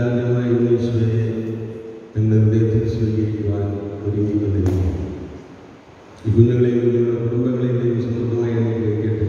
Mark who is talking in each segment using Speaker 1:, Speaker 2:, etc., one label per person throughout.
Speaker 1: എല്ലാവരുമായി ഉണ്ണീശ്വരെ ഞങ്ങളുടെ ഹൃദയത്തിൽ സ്വീകരിക്കുവാൻ ഒരുങ്ങിക്കൊണ്ടിരിക്കുന്നു ഈ കുഞ്ഞുങ്ങളെയും കുഞ്ഞുങ്ങളുടെ കുടുംബങ്ങളെയും സമൃദ്ധമായി അനുഗ്രഹിക്കട്ടെ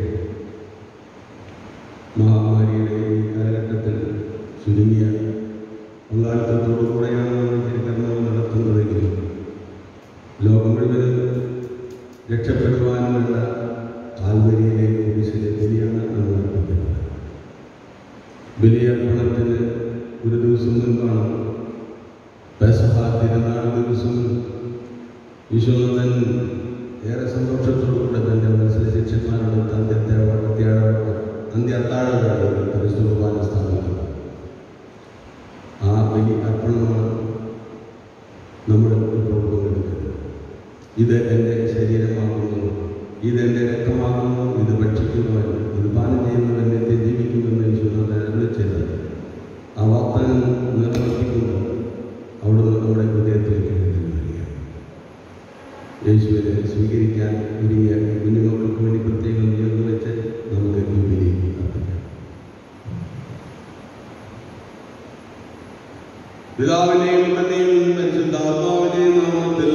Speaker 1: മഹാമാരിയുടെ ഈ കാലഘട്ടത്തിൽ ചുരുങ്ങിയ പങ്കാളിത്തത്തോടുകൂടെയാണ് നമ്മൾ തിരുക്കർമ്മങ്ങൾ നടത്തുന്നതെങ്കിലും ലോകം മുഴുവനും രക്ഷപ്പെടുവാനുള്ള ആൽവരിയിലെ കുരിശിലെ ബലിയാണ് നമ്മൾ അർപ്പിക്കുന്നത് ബലിയർപ്പണത്തിന് ഒരു ദിവസം മുൻപാണ് പെസഹ തിരുനാൾ ദിവസം ഈശോനന്ദൻ ഏറെ സന്തോഷത്തോടുകൂടെ തൻ്റെ മനസ്സിലെ ശിഷ്യന്മാരുടെ അന്ത്യത്തെ അന്ത്യ അത്താഴവേളയിൽ പരിശുദ്ധ സ്ഥാപിക്കുന്നത് ആ ബലി അർപ്പണമാണ് നമ്മൾ ഇപ്പോൾ പങ്കെടുക്കുന്നത് ഇത് എൻ്റെ ശരീരമാകുന്നു ഇത് എൻ്റെ രക്തമാകുന്നു ഇത് ഭക്ഷിക്കുവാൻ ഇത് പാനം ചെയ്യുന്നവൻ നിത്യം ജീവിക്കുമെന്ന് ഈശ്വരനെ അരുളി ചെയ്തത് ആ വാഗ്ദാനം നിർവർത്തിക്കുമ്പോൾ അവിടുന്ന് നമ്മുടെ ഹൃദയത്തിലേക്ക് എഴുതി വരികയാണ് യേശുവിനെ സ്വീകരിക്കാൻ ഒരുങ്ങിയ കുഞ്ഞുമക്കൾക്ക് വേണ്ടി പ്രത്യേകം നിയോഗം വെച്ച് നമുക്ക് ഈ ബലി അർപ്പിക്കാം പിതാവിനെയും തന്നെയും പരിശുദ്ധാത്മാവിനെയും നാമത്തിൽ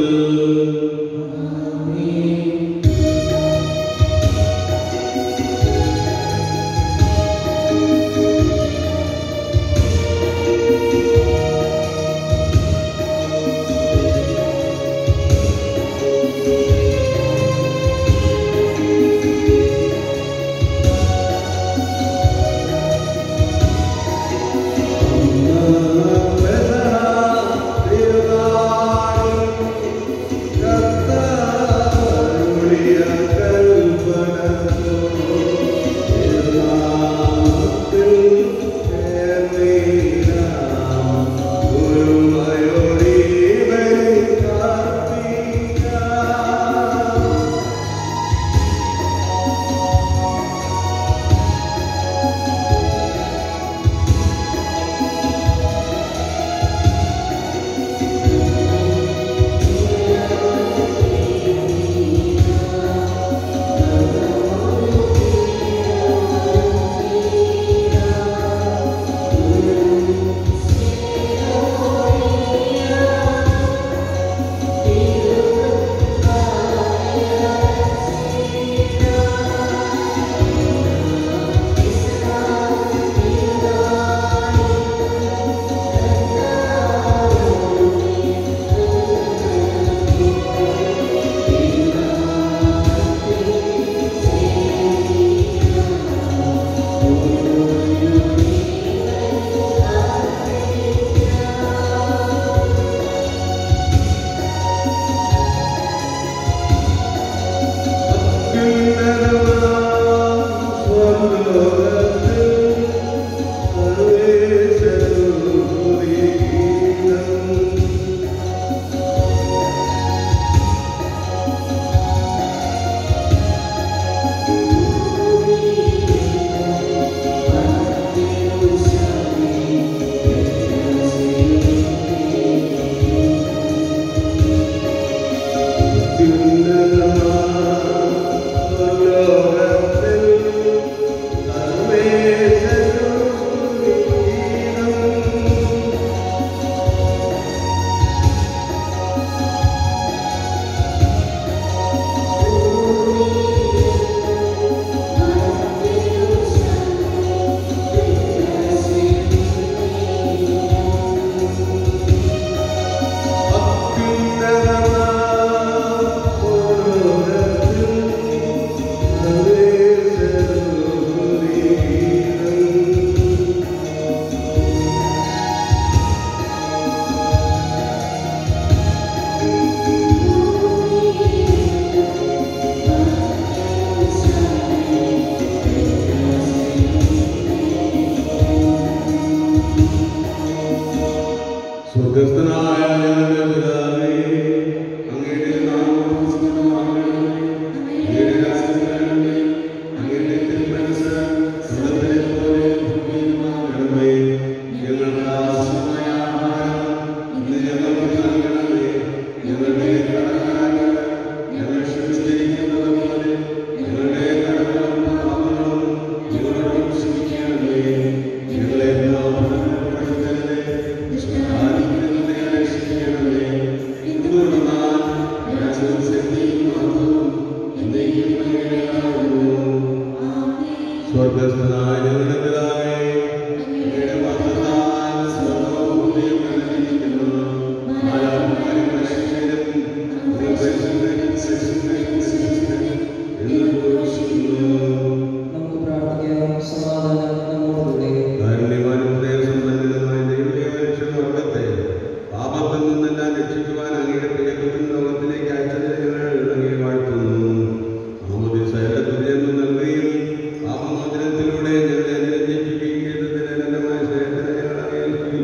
Speaker 1: സ്വർഗസ്ഥനായ ഞങ്ങളുടെ പിതാവേ, അങ്ങയുടെ നാമം പൂജിതമാകണമേ. അങ്ങയുടെ രാജ്യം വരണമേ. അങ്ങയുടെ തിരുമനസ്സ് സ്വർഗ്ഗത്തിലെ പോലെ ഭൂമിയിലുമാകണമേ. ഞങ്ങൾക്ക് ആവശ്യമായ ആഹാരം ഇന്ന് ഞങ്ങൾക്ക് നൽകണമേ. ഞങ്ങളുടെ കടക്കാരോട് ഞങ്ങൾ ക്ഷമിച്ചിരിക്കുന്നത് പോലെ ഞങ്ങളുടെ കടങ്ങളും പാപങ്ങളും ഞങ്ങളോട് ക്ഷമിക്കണമേ. ഞങ്ങളെ പ്രലോഭനത്തിൽ ഉൾപ്പെടുത്തരുതേ.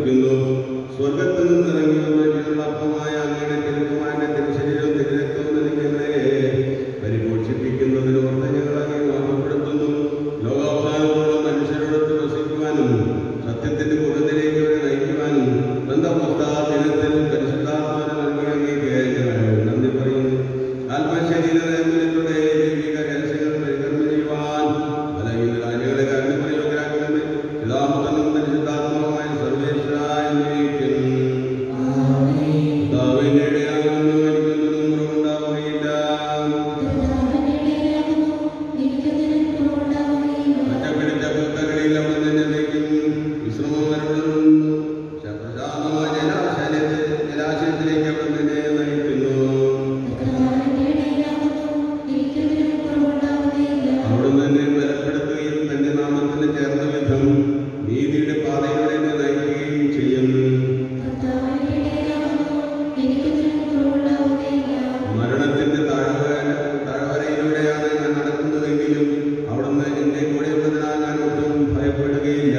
Speaker 1: സ്തുതിക്കുന്നു സ്വർഗത്തിൽ നിന്ന് ഇറങ്ങിയുള്ള അപ്പമായ അങ്ങയുടെ തിരുക്കുമാരന്റെ തിരുശരീരവും തിരുരക്തവും നൽകിയങ്ങളെ പരിപോഷിപ്പിക്കുന്നതിന് ഓർത്ത് ഞങ്ങൾ അങ്ങേ ഓർമ്മപ്പെടുത്തുന്നു ലോകാവസാനത്തോളം മനുഷ്യരോടൊത്ത് വസിക്കുവാനും സത്യത്തിന്റെ മുഖത്തിലേക്ക് അവരെ നയിക്കുവാനും ബന്ധമുക്ത ദിനത്തിൽ പരിശുദ്ധാത്മാവിനെ നൽകി അങ്ങേക്ക് ഞങ്ങൾ നന്ദി പറയുന്നു ആത്മശരീരത്തിലൂടെ ദൈവിക രഹസ്യങ്ങൾ പരികർമ്മം ചെയ്യുവാൻ അല്ലെങ്കിൽ കാര്യങ്ങളെ കാര്യം പ്രയോജനാക്കുന്നത് പിതാമുതനും പരിശുദ്ധാത്മാവുമായ സർവേശ്വരായ പിതാവിന്റെ ഇടയാകുന്നു എനിക്കൊന്നും കുറവുണ്ടാവുകയില്ല ഒറ്റപ്പിടിച്ച പുസ്തകളിൽ അവിടെ തന്നെ വയ്ക്കും വിശ്രമം വരപ്പെടുന്നു പ്രശാന്തമായ ജലാശയത്തെ ജലാശയത്തിലേക്ക് അവിടെ തന്നെ നയിക്കുന്നു അവിടുന്ന് തന്നെ ബലപ്പെടുത്തുകയും തന്റെ നാമത്തിന് ചേർന്ന വിധം നീതിയുടെ പാതയിലൂടെ എന്നെ നയിക്കുകയും ചെയ്യും മരണത്തിന്റെ താഴ്വര താഴ്വരയിലൂടെയാണ് ഞാൻ നടക്കുന്നതെങ്കിലും അവിടുന്ന് എന്റെ കൂടെ ഉള്ളതിനാൽ ഞാൻ ഒട്ടും ഭയപ്പെടുകയില്ല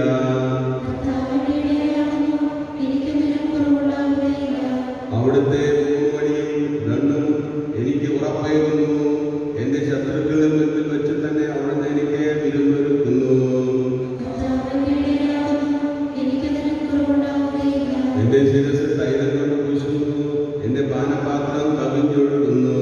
Speaker 1: അവിടുത്തെ മൂവടിയും ദണ്ഡും എനിക്ക് ഉറപ്പേകുന്നു എന്റെ ശത്രുക്കളുടെ മുന്നിൽ വെച്ച് തന്നെ അവിടുന്ന് എനിക്ക് വിരുന്നൊരുക്കുന്നു എന്റെ ശിരസ് തൈലം കൊണ്ട് പൂശുന്നു എന്റെ പാനപാത്രം കവിഞ്ഞൊഴുകുന്നു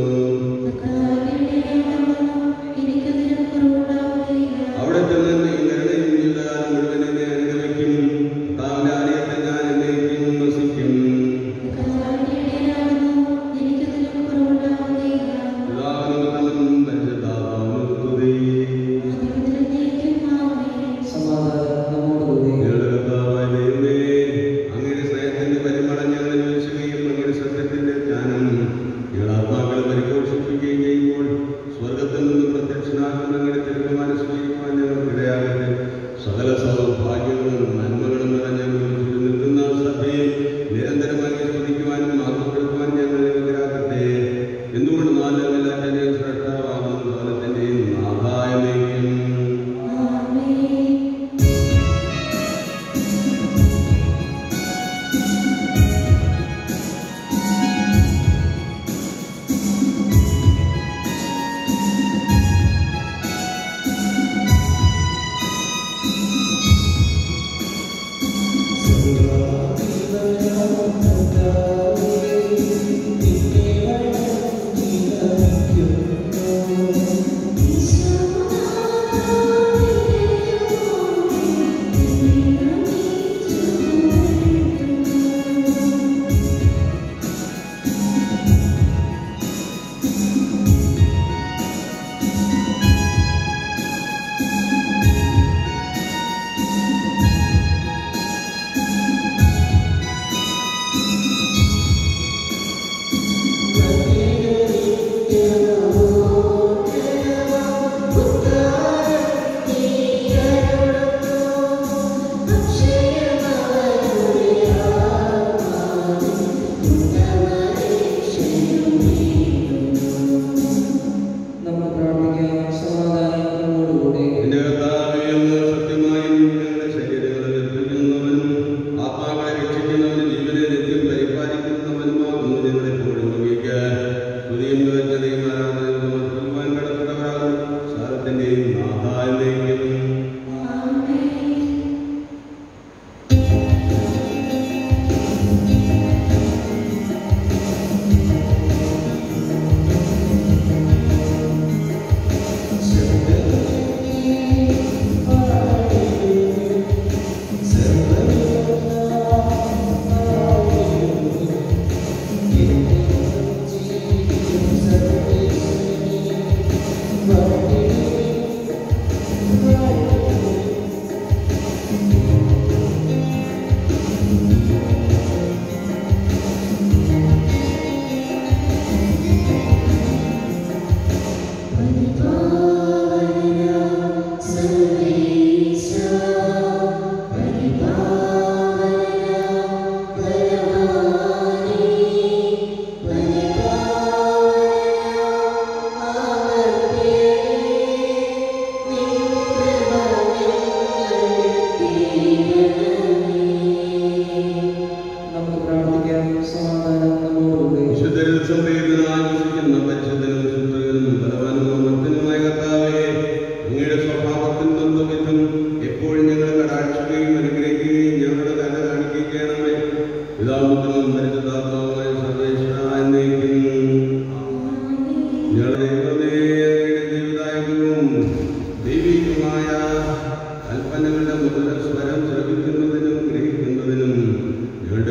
Speaker 1: അവിടെ ചെന്ന് ഈ കരുണയും ജീവിതകാലം മുഴുവൻ എന്നെ അനുഗ്രഹിക്കും താവിന്റെ ആലയത്തിൽ ഞാൻ എന്നേക്കും വസിക്കും പിതാവിനും പുത്രനും പരിശുദ്ധാത്മാവിനും സ്തുതി.
Speaker 2: സമാധാനം നമ്മോടുകൂടി
Speaker 1: ഞങ്ങളുടെ കർത്താവായ ദൈവമേ, അങ്ങയുടെ സ്നേഹത്തിന്റെ പരിമളം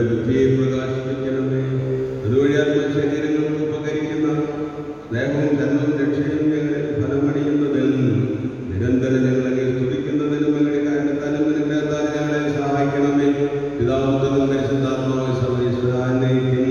Speaker 1: ഞങ്ങളുടെ ബുദ്ധിയെ പ്രകാശിപ്പിക്കണമേ അതുവഴി ആത്മശരീരങ്ങൾക്ക് ഉപകരിക്കുന്ന സ്നേഹവും ധർമ്മവും രക്ഷയും ഞങ്ങളിൽ ഫലമണിയുന്നതിൽ നിരന്തരം ഞങ്ങളെ സ്തുതിക്കുന്നതിനും ഞങ്ങളുടെ കാരണത്താലും അനുഗ്രഹത്താലും ഞങ്ങളെ സഹായിക്കണമേ പിതാവുത്തനും പരിശുദ്ധാത്മാവ് സർവേശ്വരാനയിക്കും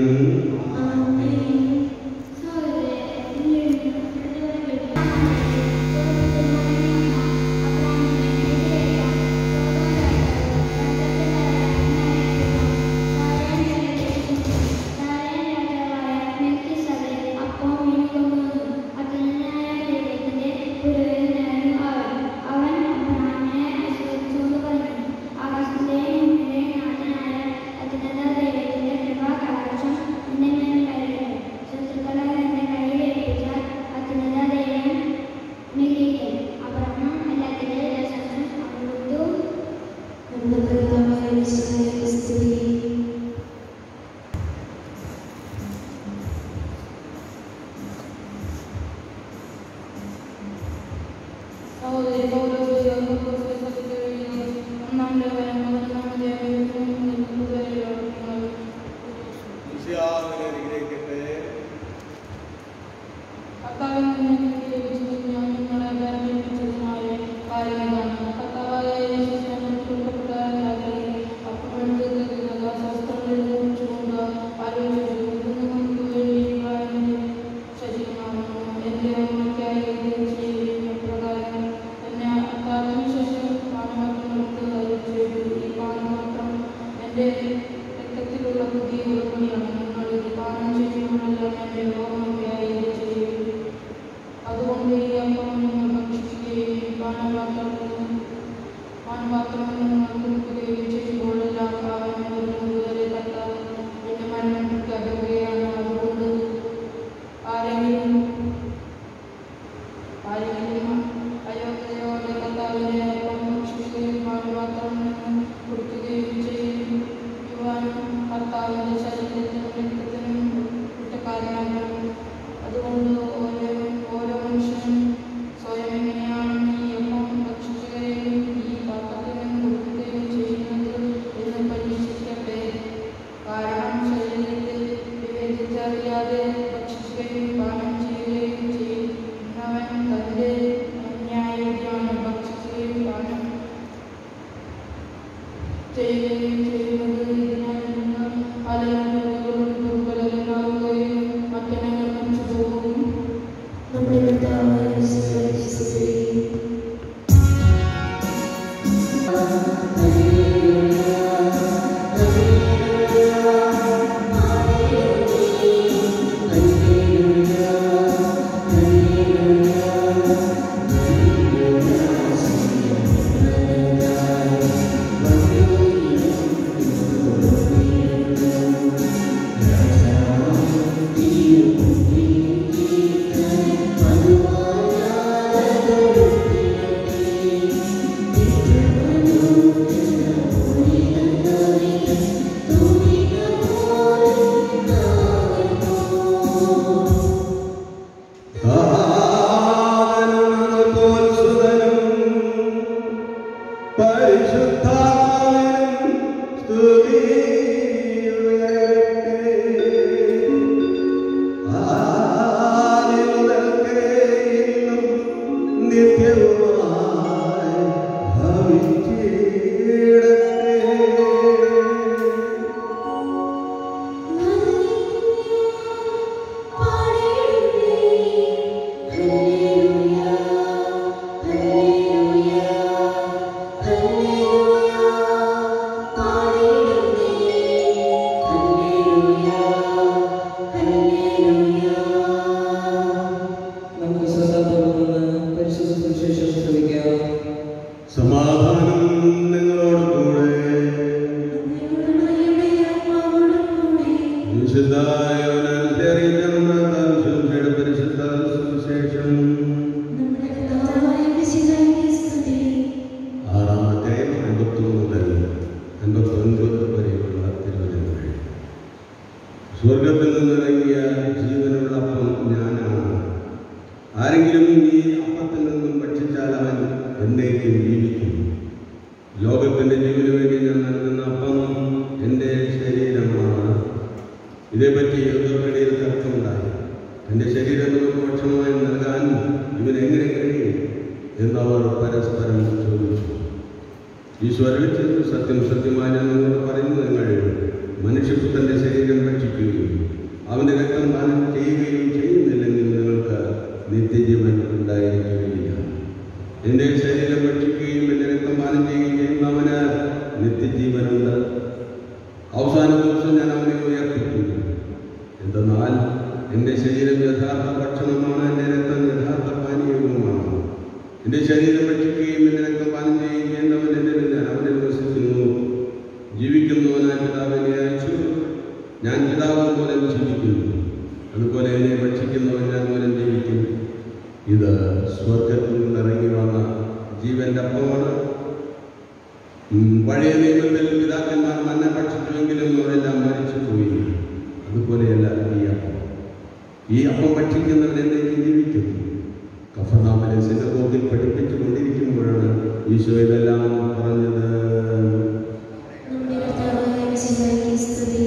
Speaker 2: അതുകൊണ്ട് ഈ അപ്പം നിങ്ങൾ ഭക്ഷിക്കുകയും പാനപാത്രം പാനപാത്രം നിങ്ങൾ കുടിക്കുകയും ചെയ്യുമ്പോൾ എല്ലാം അവൻ ഒരു മുതലേ കർത്താവ് എന്റെ മരണം പ്രഖ്യാപിക്കുകയാണ് അതുകൊണ്ട് ആരെങ്കിലും ആരെങ്കിലും അയോഗ്യതയോടെ കർത്താവിന്റെ അപ്പം ഭക്ഷിക്കുകയും പാനപാത്രം നിങ്ങൾ കുടിക്കുകയും ചെയ്യുവാനും കർത്താവിന്റെ ശരീരത്തിനും രക്തത്തിനും കുറ്റക്കാരനാകും അതുകൊണ്ട് ഓരോ ഓരോ മനുഷ്യനും സ്വയം എങ്ങനെയാണ് ഈ അപ്പം ഭക്ഷിക്കുകയും ഈ പാത്രത്തിൽ നിന്ന് കൊടുക്കുകയും ചെയ്യുന്നത് എന്ന് പരീക്ഷിക്കട്ടെ കാരണം ശരീരത്തിൽ വിവേചിച്ചറിയാതെ ഭക്ഷിക്കുകയും പാനം ചെയ്യുകയും ചെയ്യുന്നവൻ തൻ്റെ അന്യായമാണ് ഭക്ഷിക്കുകയും പാനം ചെയ്യുകയും ചെയ്യുന്നത് ഇതിനാൽ നിങ്ങൾ പലരും രോഗികളും ദുർബലരാകുകയും മറ്റനങ്ങൾ മരിച്ചു പോകും
Speaker 3: നമ്മുടെ കർത്താവായ യേശുക്രിസ്തുവേ,
Speaker 1: നിത്യവുമായി ഭവിച്ചിടട്ടെ
Speaker 4: നമുക്ക് ശ്രദ്ധാപൂർവ്വം പരിശുദ്ധ സുവിശേഷം ശ്രമിക്കാം
Speaker 1: സമാധാനം നിങ്ങളോട് കൂടെ വിശുദ്ധായ പരിശുദ്ധ സുവിശേഷം ആറാമത്തെ അൻപത്തൊന്ന് മുതൽ അൻപത്തൊൻപത് വരെയുള്ള തിരുവചനങ്ങൾ സ്വർഗത്തിൽ നിന്നിറങ്ങിയ ജീവനുള്ള അപ്പം ഞാനാണ് ആരെങ്കിലും ഈ അപ്പത്തിൽ നിന്നും ഭക്ഷിച്ചാൽ അവൻ എന്നേക്കും ജീവിക്കും ലോകത്തിന്റെ ജീവന് വേണ്ടി ഞാൻ നൽകുന്ന അപ്പം എൻ്റെ ശരീരം ഇതേപ്പറ്റി യഹൂദർക്കിടയിൽ തർക്കമുണ്ടായി തന്റെ ശരീരം നമുക്ക് ഭക്ഷണമായി നൽകാൻ ഇവൻ എങ്ങനെ കഴിയും എന്നവർ പരസ്പരം ചോദിച്ചു ഈശ്വരളിച്ചു സത്യം സത്യമായി ഞാൻ നിങ്ങളോട് പറയുന്നത് നിങ്ങൾ മനുഷ്യപുത്രന്റെ ശരീരം ഭക്ഷിക്കുകയും അവന്റെ രക്തം പാനം ചെയ്യുകയും ചെയ്യുന്നില്ലെങ്കിൽ നിങ്ങൾക്ക് നിത്യജീവൻ ഉണ്ടായിരിക്കുകയില്ല എന്റെ ശരീരം ഭക്ഷിക്കുകയും എന്റെ രക്തം പാനം ചെയ്യുകയും ചെയ്യുന്നവന് നിത്യജീവനുണ്ട് അവസാന ദിവസം ഞാൻ അവനെ ഉയർപ്പിക്കും എന്തെന്നാൽ എൻ്റെ ശരീരം യഥാർത്ഥ ഭക്ഷണമാണ് എൻ്റെ രക്തം യഥാർത്ഥ പാനീയവുമാണ് എൻ്റെ ശരീരം ഭക്ഷിക്കുകയും എൻ്റെ രക്തം പാനം ചെയ്യുകയും ചെയ്യുന്നവൻ എൻ്റെ ഞാൻ അവനെ വസിക്കുന്നു ജീവിക്കുന്നവനായ പിതാവിനെ അയച്ചു ഞാൻ പിതാവ് മൂലം ജീവിക്കുന്നു അതുപോലെ എന്നെ ഭക്ഷിക്കുന്നവൻ ഞാൻ മൂലം ജീവിക്കും ഇത് സ്വർഗത്തിൽ നിന്ന് ഇറങ്ങി വന്ന ജീവന്റെ അപ്പമാണ് ഉം, പഴയ നിയമത്തിൽ പിതാക്കന്മാർ മന്ന ഭക്ഷിച്ചുവെങ്കിലും അവരെല്ലാം മരിച്ചു പോയി അതുപോലെയല്ല ഈ അപ്പം ഈ അപ്പം ഭക്ഷിക്കുന്നവൻ എന്നേക്കും ജീവിക്കുന്നു കഫർനാമലെ സിനഗോഗിൽ പഠിപ്പിച്ചു കൊണ്ടിരിക്കുമ്പോഴാണ് ഈശോ ഇതെല്ലാം പറഞ്ഞത്
Speaker 3: നമ്മുടെ കർത്താവായ മിശിഹായ്ക്ക് സ്തുതി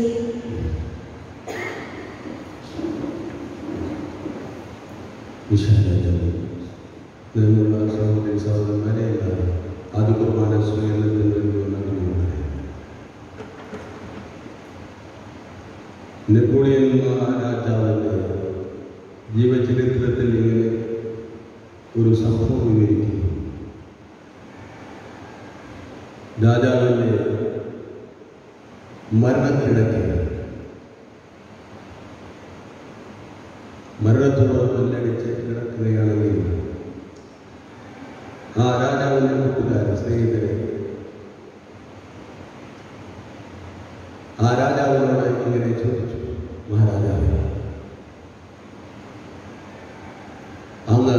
Speaker 1: വിശാലജവും നിന്നുള്ള സഹോദരി സഹോദരന്മാരെ എല്ലാവരും ആദ്യ കുർബാന സ്വീകരണത്തിൽ നിന്ന് നന്ദിയുണ്ട് നെപ്പോളിയൻ മഹാരാജാവിൻ്റെ ജീവചരിത്രത്തിൽ ഇങ്ങനെ ഒരു സംഭവം വിവരിക്കുന്നു രാജാവിൻ്റെ മരണക്കിടക്ക് മരണത്തോട് കൊല്ലടിച്ച് കിടക്കുകയാണെങ്കിൽ ആ രാജാവിൻ്റെ കൂട്ടുകാരൻ സ്നേഹിതരെ ആ രാജാവിനോട് ഇങ്ങനെ ചോദിച്ചു മഹാരാജാവ് അങ്ങ്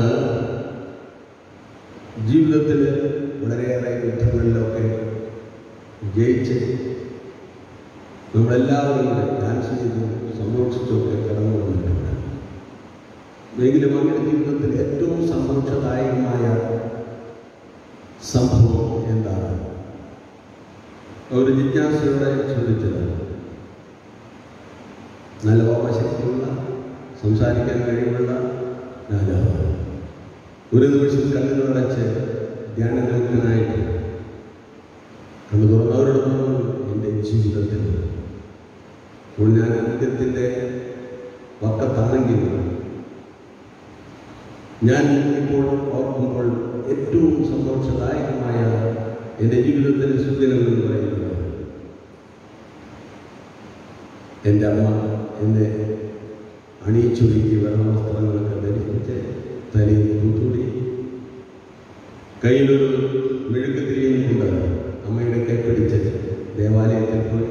Speaker 1: ജീവിതത്തിൽ വളരെയേറെ യുദ്ധങ്ങളിലൊക്കെ ജയിച്ച് നമ്മളെല്ലാവരും കൂടെ ഡാൻസ് ചെയ്തും സന്തോഷിച്ചൊക്കെ കടന്നു വന്നിട്ടുണ്ട് എങ്കിലും അങ്ങനെ ജീവിതത്തിൽ ഏറ്റവും സന്തോഷദായകമായ സംഭവം എന്താണ് ഒരു ജിജ്ഞാസയോടെ ചോദിച്ചത് നല്ല ഓപശക്തിയുള്ള സംസാരിക്കാൻ കഴിവുള്ള രാജാവ് ഒരു നിമിഷം കണ്ണുകളടച്ച് ധ്യാനനിമഗ്നായിട്ട് കണ്ണു തുറന്നവരോട് പറഞ്ഞു എൻ്റെ ജീവിതത്തിൽ ഇപ്പോൾ ഞാൻ അന്ത്യത്തിൻ്റെ വക്കത്താണെങ്കിലും ഞാൻ ഇപ്പോൾ ഓർക്കുമ്പോൾ ഏറ്റവും സന്തോഷദായകമായ എൻ്റെ ജീവിതത്തിലെ സുദിനം എന്ന് പറയുന്നത് എൻ്റെ അമ്മ എന്നെ അണിയിച്ചൊരുക്കി വെള്ളവസ്ത്രങ്ങളൊക്കെ ധരിപ്പിച്ച് തലയിൽ തൂത്തൂടി കയ്യിലൊരു മെഴുകുതിരിയും കൊണ്ട് അമ്മയുടെ കൈ പിടിച്ച് ദേവാലയത്തിൽ പോയി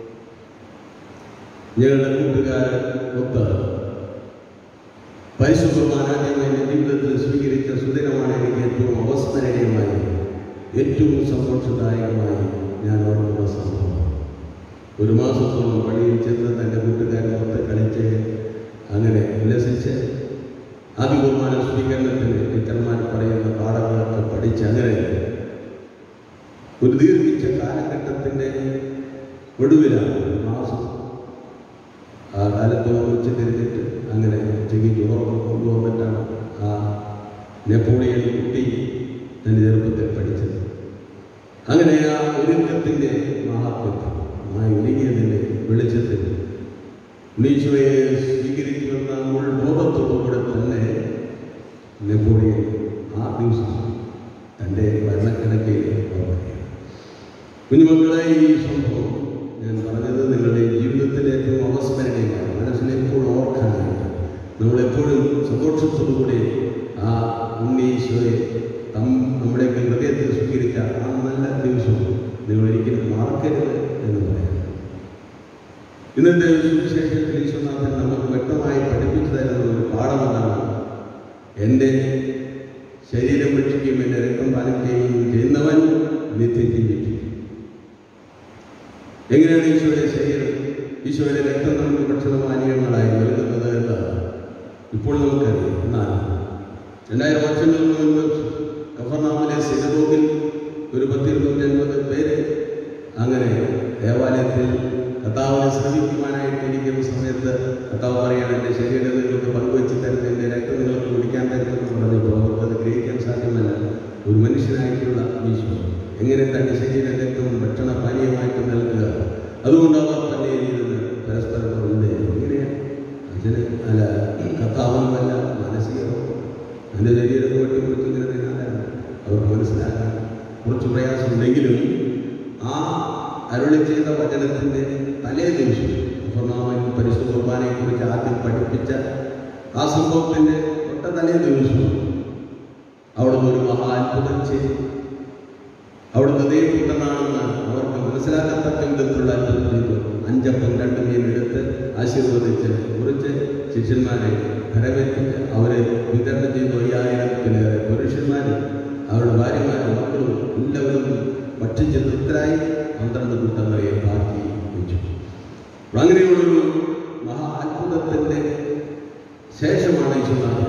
Speaker 1: ഞങ്ങളുടെ കൂട്ടുകാരൻ ഒത്ത് പരിശുദ്ധമാനാദ്യമായി എൻ്റെ ജീവിതത്തിൽ സ്വീകരിച്ച സുദിനമാണ് എനിക്ക് ഏറ്റവും അവസ്മരണീയമായി ഏറ്റവും സന്തോഷദായകമായി ഞാൻ ഓർക്കുന്ന സംഭവം ഒരു മാസത്തോളം പള്ളിയിൽ ചെന്ന് തൻ്റെ കൂട്ടുകാരനൊത്ത് കളിച്ച് അങ്ങനെ ഉല്ലസിച്ച് ആദ്യകുർബാന സ്വീകരണത്തിന് ടീച്ചർമാർ പറയുന്ന പാഠങ്ങളൊക്കെ പഠിച്ച് അങ്ങനെ ഒരു ദീർഘിച്ച കാലഘട്ടത്തിൻ്റെ ഒടുവിലാണ് ഒരു മാസം ആ കാലത്ത് ഉച്ച തിരിഞ്ഞിട്ട് അങ്ങനെ ഉച്ചയ്ക്ക് ചോറൊക്കെ കൊണ്ടുവന്നിട്ടാണ് ആ നെപ്പോളിയൻ കുട്ടി തൻ്റെ ചെറുപ്പത്തിൽ പഠിച്ചത് അങ്ങനെ ആ ഒരുക്കത്തിൻ്റെ മഹാത്മത്വം ആ ഒരുങ്ങിയതിൻ്റെ വെളിച്ചത്തിൽ ഉണ്ണീശോയെ സ്വീകരിക്കുമെന്ന ഉൾബോധത്തോടുകൂടെ തന്നെ നെപ്പോളിയൻ ആ ദിവസം തൻ്റെ ഭരണക്കിടക്കയിൽ കുഞ്ഞുമക്കളെ ഈ സംഭവം ഞാൻ പറഞ്ഞത് നിങ്ങളുടെ ജീവിതത്തിലെ ഏറ്റവും അവസ്മരണീയമാണ് മനസ്സിൽ എപ്പോഴും ഓർക്കാനായിട്ട് നമ്മളെപ്പോഴും സന്തോഷത്തോടുകൂടി ആ ഉണ്ണീശോയെ തം നമ്മുടെ ഹൃദയത്തിൽ സ്വീകരിച്ച ആ നല്ല ദിവസം നിങ്ങൾ ഒരിക്കലും മറക്കരുത് എന്ന് പറയാം ഇന്നത്തെ സുവിശേഷത്തിൽ ഈശ്വരനാഥൻ നമുക്ക് വ്യക്തമായി പഠിപ്പിച്ചു തരുന്ന ഒരു പാഠമെന്നാണ് എൻ്റെ ശരീരം ഭക്ഷിക്കുകയും എൻ്റെ രക്തം പാനം ചെയ്യുകയും ചെയ്യുന്നവൻ നിത്യം ജീവിക്കും എങ്ങനെയാണ് ഈശോയുടെ ശരീരം ഈശോയുടെ രക്തം നമുക്ക് ഭക്ഷണപാനീയങ്ങളായി നൽകുന്നത് എന്ന് ഇപ്പോൾ നമുക്കറിയാം എന്നാൽ രണ്ടായിരം വർഷങ്ങൾക്ക് മുൻപ് കഫർനാമിലെ സിനഗോഗിൽ ഒരു പത്തിരുന്നൂറ്റി അൻപത് പേര് അങ്ങനെ ദേവാലയത്തിൽ കർത്താവിനെ ശ്രമിക്കുവാനായിട്ട് ഇരിക്കുന്ന സമയത്ത് കർത്താവ് പറയാണ് എൻ്റെ ശരീരം നിങ്ങൾക്ക് പങ്കുവെച്ച് തരുന്നത് എൻ്റെ രക്തം നിങ്ങൾക്ക് കുടിക്കാൻ തരുമെന്ന് പറഞ്ഞപ്പോൾ അവർക്കത് ഗ്രഹിക്കാൻ സാധ്യമല്ല ഒരു മനുഷ്യനായിട്ടുള്ള ഈശോ എങ്ങനെ തൻ്റെ ശരീര രക്തം ഭക്ഷണ പാനീയമായിട്ട് നൽകുക അതുകൊണ്ട് അവർ തന്നെ ഇരുന്ന് പരസ്പരം പറഞ്ഞത് എങ്ങനെയാണ് അച്ഛന് അല്ല കർത്താവൊന്നുമല്ല മാനസികമോ എൻ്റെ ശരീരത്തെ വെട്ടിക്കുറിച്ച് ഇങ്ങനെ തിന്നാനാണ് അവർക്ക് മനസ്സിലാക്കാൻ കുറച്ച് പ്രയാസമുണ്ടെങ്കിലും ആ അരുളി ചെയ്ത വചനത്തിൻ്റെ തലേ ദിവസം മുഹമ്മദ് പരിശുദ്ധ കുർബാനയെക്കുറിച്ച് ആദ്യം പഠിപ്പിച്ച ആ സംഭവത്തിൻ്റെ തൊട്ട തലേ ദിവസം അവിടുന്ന് ഒരു മഹാ അത്ഭുതം ചെയ്തു അവിടുന്ന് ദൈവപുത്രനാണെന്ന് അവർക്ക് മനസ്സിലാക്കത്തക്ക വിധത്തിലുള്ള അത്ഭുതം ചെയ്തു അഞ്ചപ്പം രണ്ട് മീൻ എടുത്ത് ആശീർവദിച്ച് കുറിച്ച് ശിഷ്യന്മാരെ കരവെത്തിച്ച് അവരെ വിതരണം ചെയ്തു അയ്യായിരത്തിലേറെ പുരുഷന്മാർ അവരുടെ ഭാര്യമാരും മക്കളും എല്ലാവരും ഭക്ഷിച്ച് തൃപ്തരായി പന്ത്രണ്ട് കൂട്ടങ്ങളെ ബാക്കി വെച്ചു അപ്പോൾ അങ്ങനെയുള്ളൊരു മഹാ അത്ഭുതത്തിൻ്റെ ശേഷമാണ് ഈശ്വരനാഥ്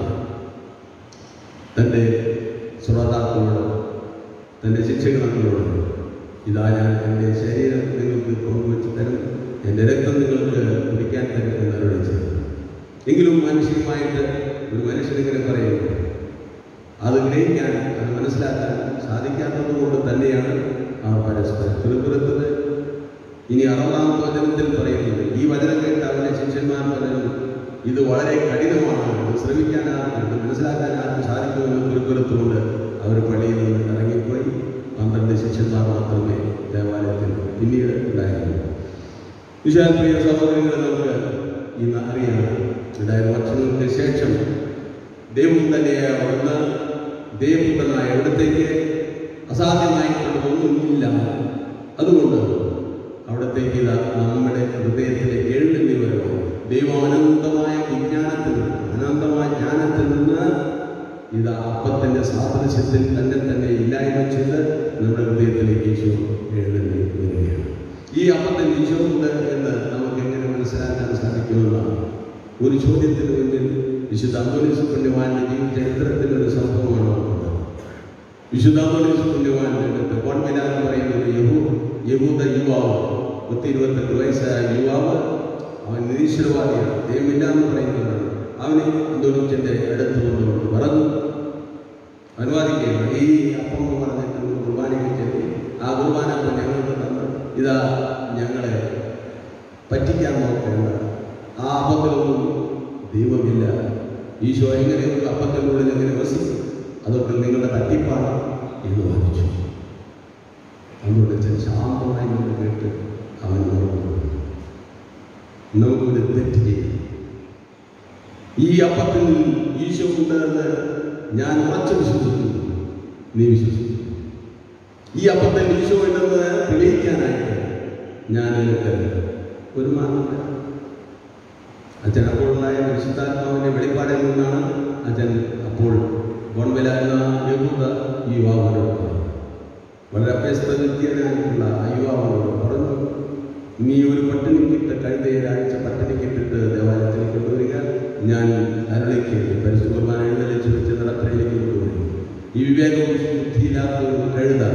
Speaker 1: തൻ്റെ ശ്രോതാക്കളോട് തൻ്റെ ശിക്ഷകങ്ങളോട് ഇതാ ഞാൻ എൻ്റെ ശരീരം നിങ്ങൾക്ക് പങ്കുവെച്ച് തരും എൻ്റെ രക്തം നിങ്ങൾക്ക് കുടിക്കാൻ തരും എന്ന് അറിയിച്ചത് എങ്കിലും മാനുഷികമായിട്ട് ഒരു മനുഷ്യനിങ്ങനെ പറയുന്നു അത് ഗ്രഹിക്കാൻ അത് മനസ്സിലാക്കാൻ സാധിക്കാത്തത് കൊണ്ട് തന്നെയാണ് ആ പരസ്പരം തിരുപ്പുറത്തത് ഇനി അറുപതാമത്തെ വചനത്തിൽ പറയുന്നത് ഈ വചനം കേട്ട് അവന്റെ ശിഷ്യന്മാർ പറഞ്ഞു ഇത് വളരെ കഠിനമാണ് ഇത് ശ്രമിക്കാൻ ആർക്കും ഇത് മനസ്സിലാക്കാൻ ആർക്കും സാധിക്കുമെന്ന് തിരുപ്പുറത്തുകൊണ്ട് അവർ പള്ളിയിൽ നിന്ന് ഇറങ്ങിപ്പോയി പന്ത്രണ്ട് ശിഷ്യന്മാർ മാത്രമേ ദേവാലയത്തിൽ പിന്നീട് ഉണ്ടായിരുന്നു വിശാൽ പ്രിയ സഹോദരങ്ങളെ നമുക്ക് ഇന്ന് അറിയാം രണ്ടായിരം വർഷങ്ങൾക്ക് ശേഷം ദൈവം തന്നെയായ അവിടുന്ന് ദൈവപുത്രനായ അവിടത്തേക്ക് അസാധ്യമായിട്ടുള്ളതൊന്നുമില്ല അതുകൊണ്ട് അവിടത്തേക്ക് ഇതാ നമ്മുടെ ഹൃദയത്തിലേക്ക് എഴുന്നള്ളി വരുമ്പോൾ ദൈവം അനന്തമായ വിജ്ഞാനത്തിൽ നിന്ന് അനന്തമായ ജ്ഞാനത്തിൽ നിന്ന് ഇതാ അപ്പത്തിന്റെ സാദൃശ്യത്തിൽ തന്നെ തന്നെ ഇല്ലായ്മ ചെയ്ത് നമ്മുടെ ഹൃദയത്തിലേക്ക് ഈശോ എഴുന്നള്ളി വരികയാണ് ഈ അപ്പത്തിൽ ഈശോ ഉണ്ട് എന്ന് നമുക്ക് എങ്ങനെ മനസ്സിലാക്കാൻ സാധിക്കുമെന്നാണ് ഒരു ചോദ്യത്തിന് മുന്നിൽ വിശുദ്ധ അന്തോണീസ് പുണ്യവാന്റെ ജീവിത ചരിത്രത്തിൽ ഒരു സംഭവമാണ് ഓർക്കുന്നത് വിശുദ്ധ അന്തോണീസ് പുണ്യവാന്റെ അടുത്ത് കോൺമില എന്ന് പറയുന്ന ഒരു യഹൂ യഹൂദ യുവാവ് പത്ത് ഇരുപത്തെട്ട് വയസ്സായ യുവാവ് അവൻ നിരീശ്വരവാദിയാണ് ദൈവമില്ല എന്ന് പറയുന്നവരാണ് അവനെ അന്തോണീച്ചന്റെ അടുത്ത് കൊണ്ടുകൊണ്ട് പറഞ്ഞു അനുവാദിക്കുകയാണ് ഈ അപ്പം എന്ന് പറഞ്ഞിട്ട് ഒരു കുർബാനയ്ക്ക് ചെല്ലി ആ കുർബാന അപ്പം ഞങ്ങൾക്ക് തന്ന് ഇതാ ഞങ്ങളെ പറ്റിക്കാൻ നോക്കേണ്ട ആ അപ്പത്തിലൊന്നും ദൈവമില്ല ഈശോ എങ്ങനെ ഒരു അപ്പത്തിനുള്ളിൽ എങ്ങനെ വസിക്കും അതൊക്കെ നിങ്ങളുടെ തട്ടിപ്പാണ് എന്ന് വാദിച്ചു അതുകൊണ്ട് ശാന്തമായി നിന്ന് കേട്ട് അവൻ ഉറങ്ങുന്നു നമുക്കൊരു തെറ്റ് ചെയ്യാം ഈ അപ്പത്തിൽ ഈശോ ഉണ്ട് എന്ന് ഞാൻ ഉറച്ചു വിശ്വസിക്കുന്നു നീ വിശ്വസിക്കുന്നു ഈ അപ്പത്തിൽ ഈശോ ഉണ്ടെന്ന് തെളിയിക്കാനായിട്ട് ഞാൻ നിനക്ക് ഒരു മാർഗം തരാം. അച്ഛൻ അപ്പോഴുണ്ടായ വിശുദ്ധാത്മാവിന്റെ വെളിപ്പാടിൽ നിന്നാണ് അച്ഛൻ അപ്പോൾ ഗോൺവില എന്ന യഹൂദ യുവാവിനോട് പറഞ്ഞു വളരെ അഭ്യസ്തവിദ്യനായിട്ടുള്ള ആ യുവാവിനോട് പറഞ്ഞു നീ ഒരു പട്ടിണിക്കിട്ട് കഴുതയെ ആഴ്ച പട്ടിണിക്കിട്ടിട്ട് ദേവാലയത്തിലേക്ക് കൊണ്ടുവരിക ഞാൻ അരളിക്ക് പരിശുദ്ധ കുർബാന എഴുന്നള്ളിച്ച് വെച്ച് നടപ്പരയിലേക്ക് കൊണ്ടുവരും ഈ വിവേകവും ബുദ്ധിയില്ലാത്ത ഒരു കഴുത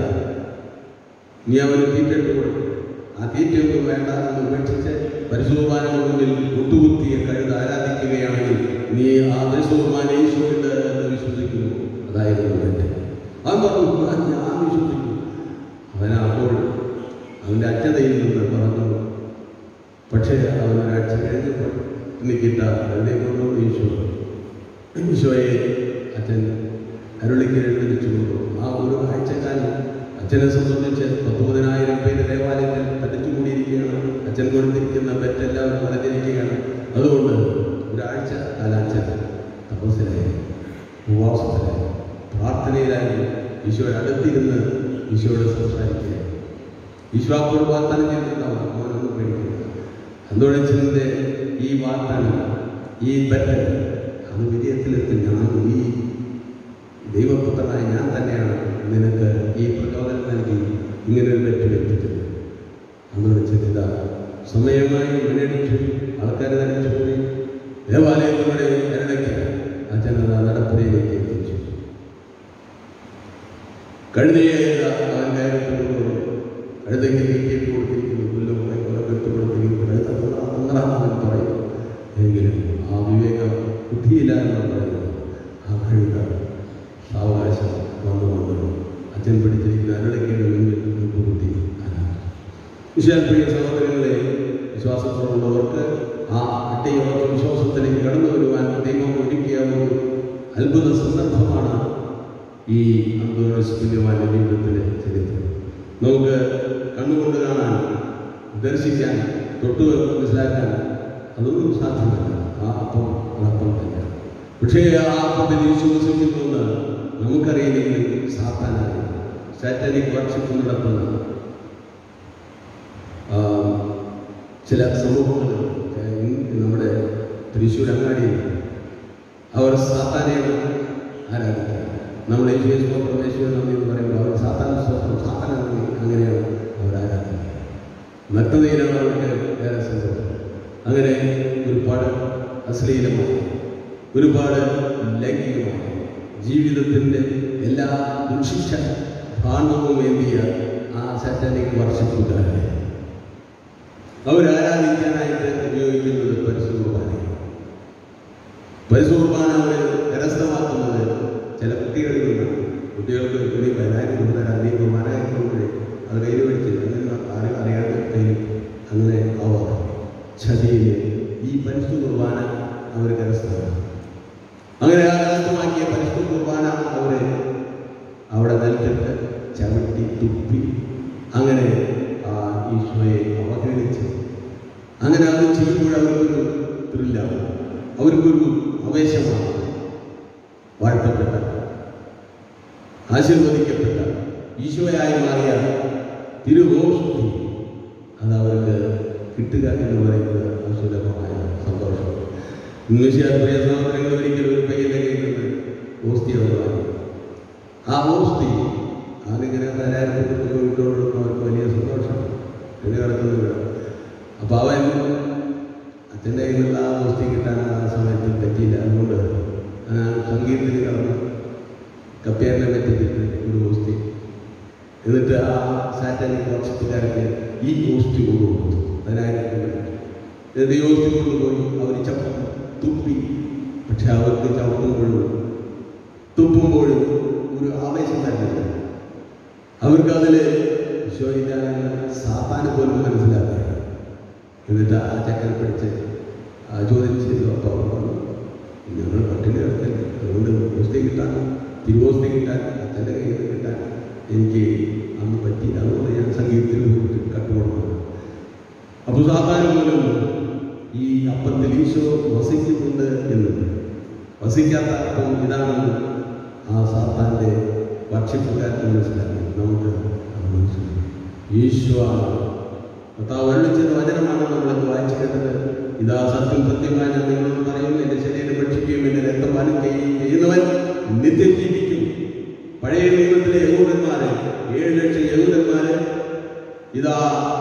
Speaker 1: നീ അവന് തീറ്റിട്ട് കൊടുക്കും ആ തീറ്റയൊന്നും വേണ്ട എന്ന് ഉപേക്ഷിച്ച് പരിശുദ്ധമാനങ്ങളുടെ മുന്നിൽ മുട്ടുകുത്തിയ കഴുത ആരാധിക്കുകയാണെങ്കിൽ നീ ആ പരിശുദ്ധമാന ഈശോയുണ്ട് എന്ന് വിശ്വസിക്കുന്നു അതായിരുന്നു എൻ്റെ അവൻ പറഞ്ഞു "ആ, ഞാൻ വിശ്വസിക്കുന്നു അവൻ അപ്പോൾ അവൻ്റെ അച്ഛതയിൽ നിന്ന് പറഞ്ഞു പക്ഷേ അവൻ ഒരാഴ്ച കഴിഞ്ഞപ്പോൾ നിൽക്കിട്ട കഴുതയെ കൊണ്ടുവന്നു ഈശോ ഈശോയെ അച്ഛൻ അരുളിക്ക് എഴുന്നള്ളിച്ചു കൊണ്ടു ആ ഒരു ആഴ്ചക്കാലം അച്ഛനെ സംബന്ധിച്ച് പത്തൊമ്പതിനായിരം പേര് ദേവാലയത്തിൽ തടിച്ചുകൂടിയിരിക്കുകയാണ് അച്ഛൻ കൊടുത്തിരിക്കുന്ന പെറ്റെല്ലാവരും നിറഞ്ഞിരിക്കുകയാണ് അതുകൊണ്ട് ഒരാഴ്ച കാലാച്ഛൻ തപസ്സിലായി ഉപവാസത്തിലായി പ്രാർത്ഥനയിലായി ഈശോയുടെ അടുത്തിരുന്ന് ഈശോയോട് സംസാരിക്കുക ഈശോ അപ്പോൾ വാഗ്ദാനം ചെയ്തിട്ടുണ്ടാവും മോനൊന്നും പേടിക്കില്ല അന്തോണിച്ചതിൻ്റെ ഈ വാഗ്ദാനം ഈ ബെറ്റർ അത് വിജയത്തിലെത്തി ഞാൻ ഈ ദൈവപുത്രനായ ഞാൻ തന്നെയാണ് നിനക്ക് ഈ പ്രചോദനം നൽകി ഇങ്ങനെ ഒരു തെറ്റ് എത്തിച്ചത് അന്ന് ചിന്ത സമയമായി മുന്നേറിച്ചു ആൾക്കാർ നനച്ചു പോയി ദേവാലയത്തിലൂടെ ഇരടയ്ക്ക് അച്ഛനത് നടപ്പുരയിലേക്ക് എത്തിച്ചു കഴുതയെ അവൻ കയറിക്കൊണ്ടു കഴുതയ്ക്ക് തീറ്റിയിട്ട് കൊടുത്തിരിക്കുന്നു പുല്ലും കുറെ കുറെ കെട്ട് കൊടുത്തിരിക്കുന്നു കഴുത ഒന്നാം വിശാൽ പ്രിയ സഹോദരങ്ങളെ വിശ്വാസത്തോടുള്ളവർക്ക് ആ അട്ടയോർത്ത വിശ്വാസത്തിലേക്ക് കടന്നു വരുവാൻ ദൈവം ഒരുക്കിയ ഒരു അത്ഭുത സന്ദർഭമാണ് ഈ അന്തോണിസ് പുണ്യവാന്റെ ജീവിതത്തിലെ ചരിത്രം നമുക്ക് കണ്ണുകൊണ്ട് കാണാൻ ദർശിക്കാൻ തൊട്ടു മനസ്സിലാക്കാൻ അതൊന്നും സാധ്യമല്ല ആ അപ്പം അതപ്പം തന്നെ പക്ഷേ ആ അപ്പത്തിൽ വിശ്വസിക്കുന്നുവെന്ന് നമുക്കറിയില്ലെങ്കിൽ സാത്താനായി സാറ്റാനിക് വർഷിപ്പ് നടത്തുന്ന ആ, ചില സമൂഹങ്ങൾ നമ്മുടെ തൃശ്ശൂർ അങ്ങാടിയിൽ അവർ സാത്താനെയാണ് ആരാധിക്കുക നമ്മൾ യേശുവെ സ്തോത്രം യേശുവെ നന്ദി എന്ന് പറയുമ്പോൾ അവർ സാത്താൻ സ്തോത്രം സാത്താൻ നന്ദി അങ്ങനെയാണ് അവർ ആരാധിക്കുക നഗ്നതയിലാണ് അവർക്ക് ഏറെ സന്തോഷം അങ്ങനെ ഒരുപാട് അശ്ലീലമായി ഒരുപാട് ലൈംഗികമായി ജീവിതത്തിൻ്റെ എല്ലാ ദുഷിച്ച ഭാണ്ഡവും ഏന്തിയ ആ സാറ്റാനിക് വർഷിപ്പുകാരെ അവരാരാധിക്കാനായിട്ട് ഉപയോഗിക്കുന്നത് പരിശുദ്ധമാണ് പരിശുദ്ധമാണ് അവർ കരസ്ഥമാക്കുന്നത് ചില കുട്ടികളിൽ നിന്നാണ് കുട്ടികൾക്ക് ഒരു പതിനായിരം രൂപ തരാൻ നീ കുമാരായിരം രൂപ അത് കയ്യിൽ മേടിച്ചില്ല അങ്ങനെ ആരും അറിയാതെ കയ്യിൽ അങ്ങനെ ആവാം ചതിയിൽ ഈ പരിശുദ്ധ കുർബാന അവർ കരസ്ഥമാക്കി അങ്ങനെ ആ കരസ്ഥമാക്കിയ പരിശുദ്ധ കുർബാന അവര് അവിടെ നിലത്തിട്ട് ചവിട്ടി തുപ്പി അങ്ങനെ ആ ഈശോയെ അവഹേളിച്ച് അങ്ങനെ അത് ചെയ്യുമ്പോൾ അവർക്കൊരു ത്രില്ലാണ് അവർക്കൊരു ആവേശമാണ് വാഴ്ത്തപ്പെട്ട ആശീർവദിക്കപ്പെട്ട ഈശോയായി മാറിയ തിരുവോസ്തി അത് അവർക്ക് കിട്ടുക എന്ന് പറയുന്നത് അസുലഭമായ സന്തോഷം ഇംഗ്ലീഷുകാർ പ്രിയ സഹോദരങ്ങൾ ഒരിക്കലും ഒരു പയ്യന്റെ കയ്യിൽ നിന്ന് ഓസ്തി അവർ വാങ്ങി ആ ഓസ്തി അതിങ്ങനെ പതിനായിരത്തി വിട്ടുകൊടുക്കുന്നവർക്ക് വലിയ സന്തോഷം പിന്നെ കിടക്കുന്നില്ല അപ്പൊ അവൻ അച്ഛൻ്റെ കയ്യിലുള്ള ആ ഓസ്തി കിട്ടാൻ ആ സമയത്ത് പറ്റിയില്ല അതുകൊണ്ട് ആ സംഗീതത്തിൽ കടന്ന് കപ്പ്യാരിനെ പറ്റിച്ചിട്ട് ഒരു ഓസ്തി എന്നിട്ട് ആ സാറ്റാനിക് വർഷത്തുകാർക്ക് ഈ ഓസ്തി കൊണ്ടുകൊടുത്തു പതിനായിരത്തി എന്നിട്ട് ഈ ഓസ്തി കൊണ്ടുപോയി അവർ ചപ്പ തുപ്പി പക്ഷെ അവർക്ക് ചവിട്ടുമ്പോഴും തുപ്പുമ്പോഴും ഒരു ആവേശം തന്നെയില്ല അവർക്ക് അതിൽ ഈശോയില്ലാതെ സാത്താന് പോലും മനസ്സിലാക്കുക എന്നിട്ട് ആ ചക്കനെ പിടിച്ച് ആ ചോദിച്ച് അപ്പോൾ അവർ പറഞ്ഞു ഞങ്ങൾ പട്ടിണി കിടക്കല്ലേ അതുകൊണ്ട് ഓസ്തി കിട്ടാൻ തിരുവോസ്തി കിട്ടാൻ അച്ഛൻ്റെ കയ്യിൽ നിന്ന് കിട്ടാൻ എനിക്ക് അന്ന് പറ്റിയില്ല അതുകൊണ്ട് ഞാൻ സംഗീതത്തിൽ കട്ടുകൊടുത്തു അപ്പോൾ സാത്താന് പോലും ഈ അപ്പത്തിൽ ഈശോ വസിക്കുന്നുണ്ട് എന്ന് വസിക്കാത്ത അപ്പം ഇതാണ് ആ സാത്താൻ്റെ ഭക്ഷ്യപ്രകാരത്തെ മനസ്സിലാക്കി നമുക്ക് അത് മനസ്സിലാക്കി ഈശോ ആണ് കർത്താവ് വെള്ളിച്ചത് വചനമാണ് നമ്മളിത് വായിച്ചു കേട്ടത് ഇതാ സത്യം സത്യമായി ഞാൻ നിങ്ങളോട് പറയുന്നു എൻ്റെ ശരീരം ഭക്ഷിക്കുകയും എൻ്റെ രക്തം പാലിക്കുകയും ചെയ്യുന്നവൻ നിത്യം ജീവിക്കും പഴയ നിയമത്തിലെ യഹൂദന്മാരെ ഏഴ് ലക്ഷം യഹൂദന്മാരെ ഇതാ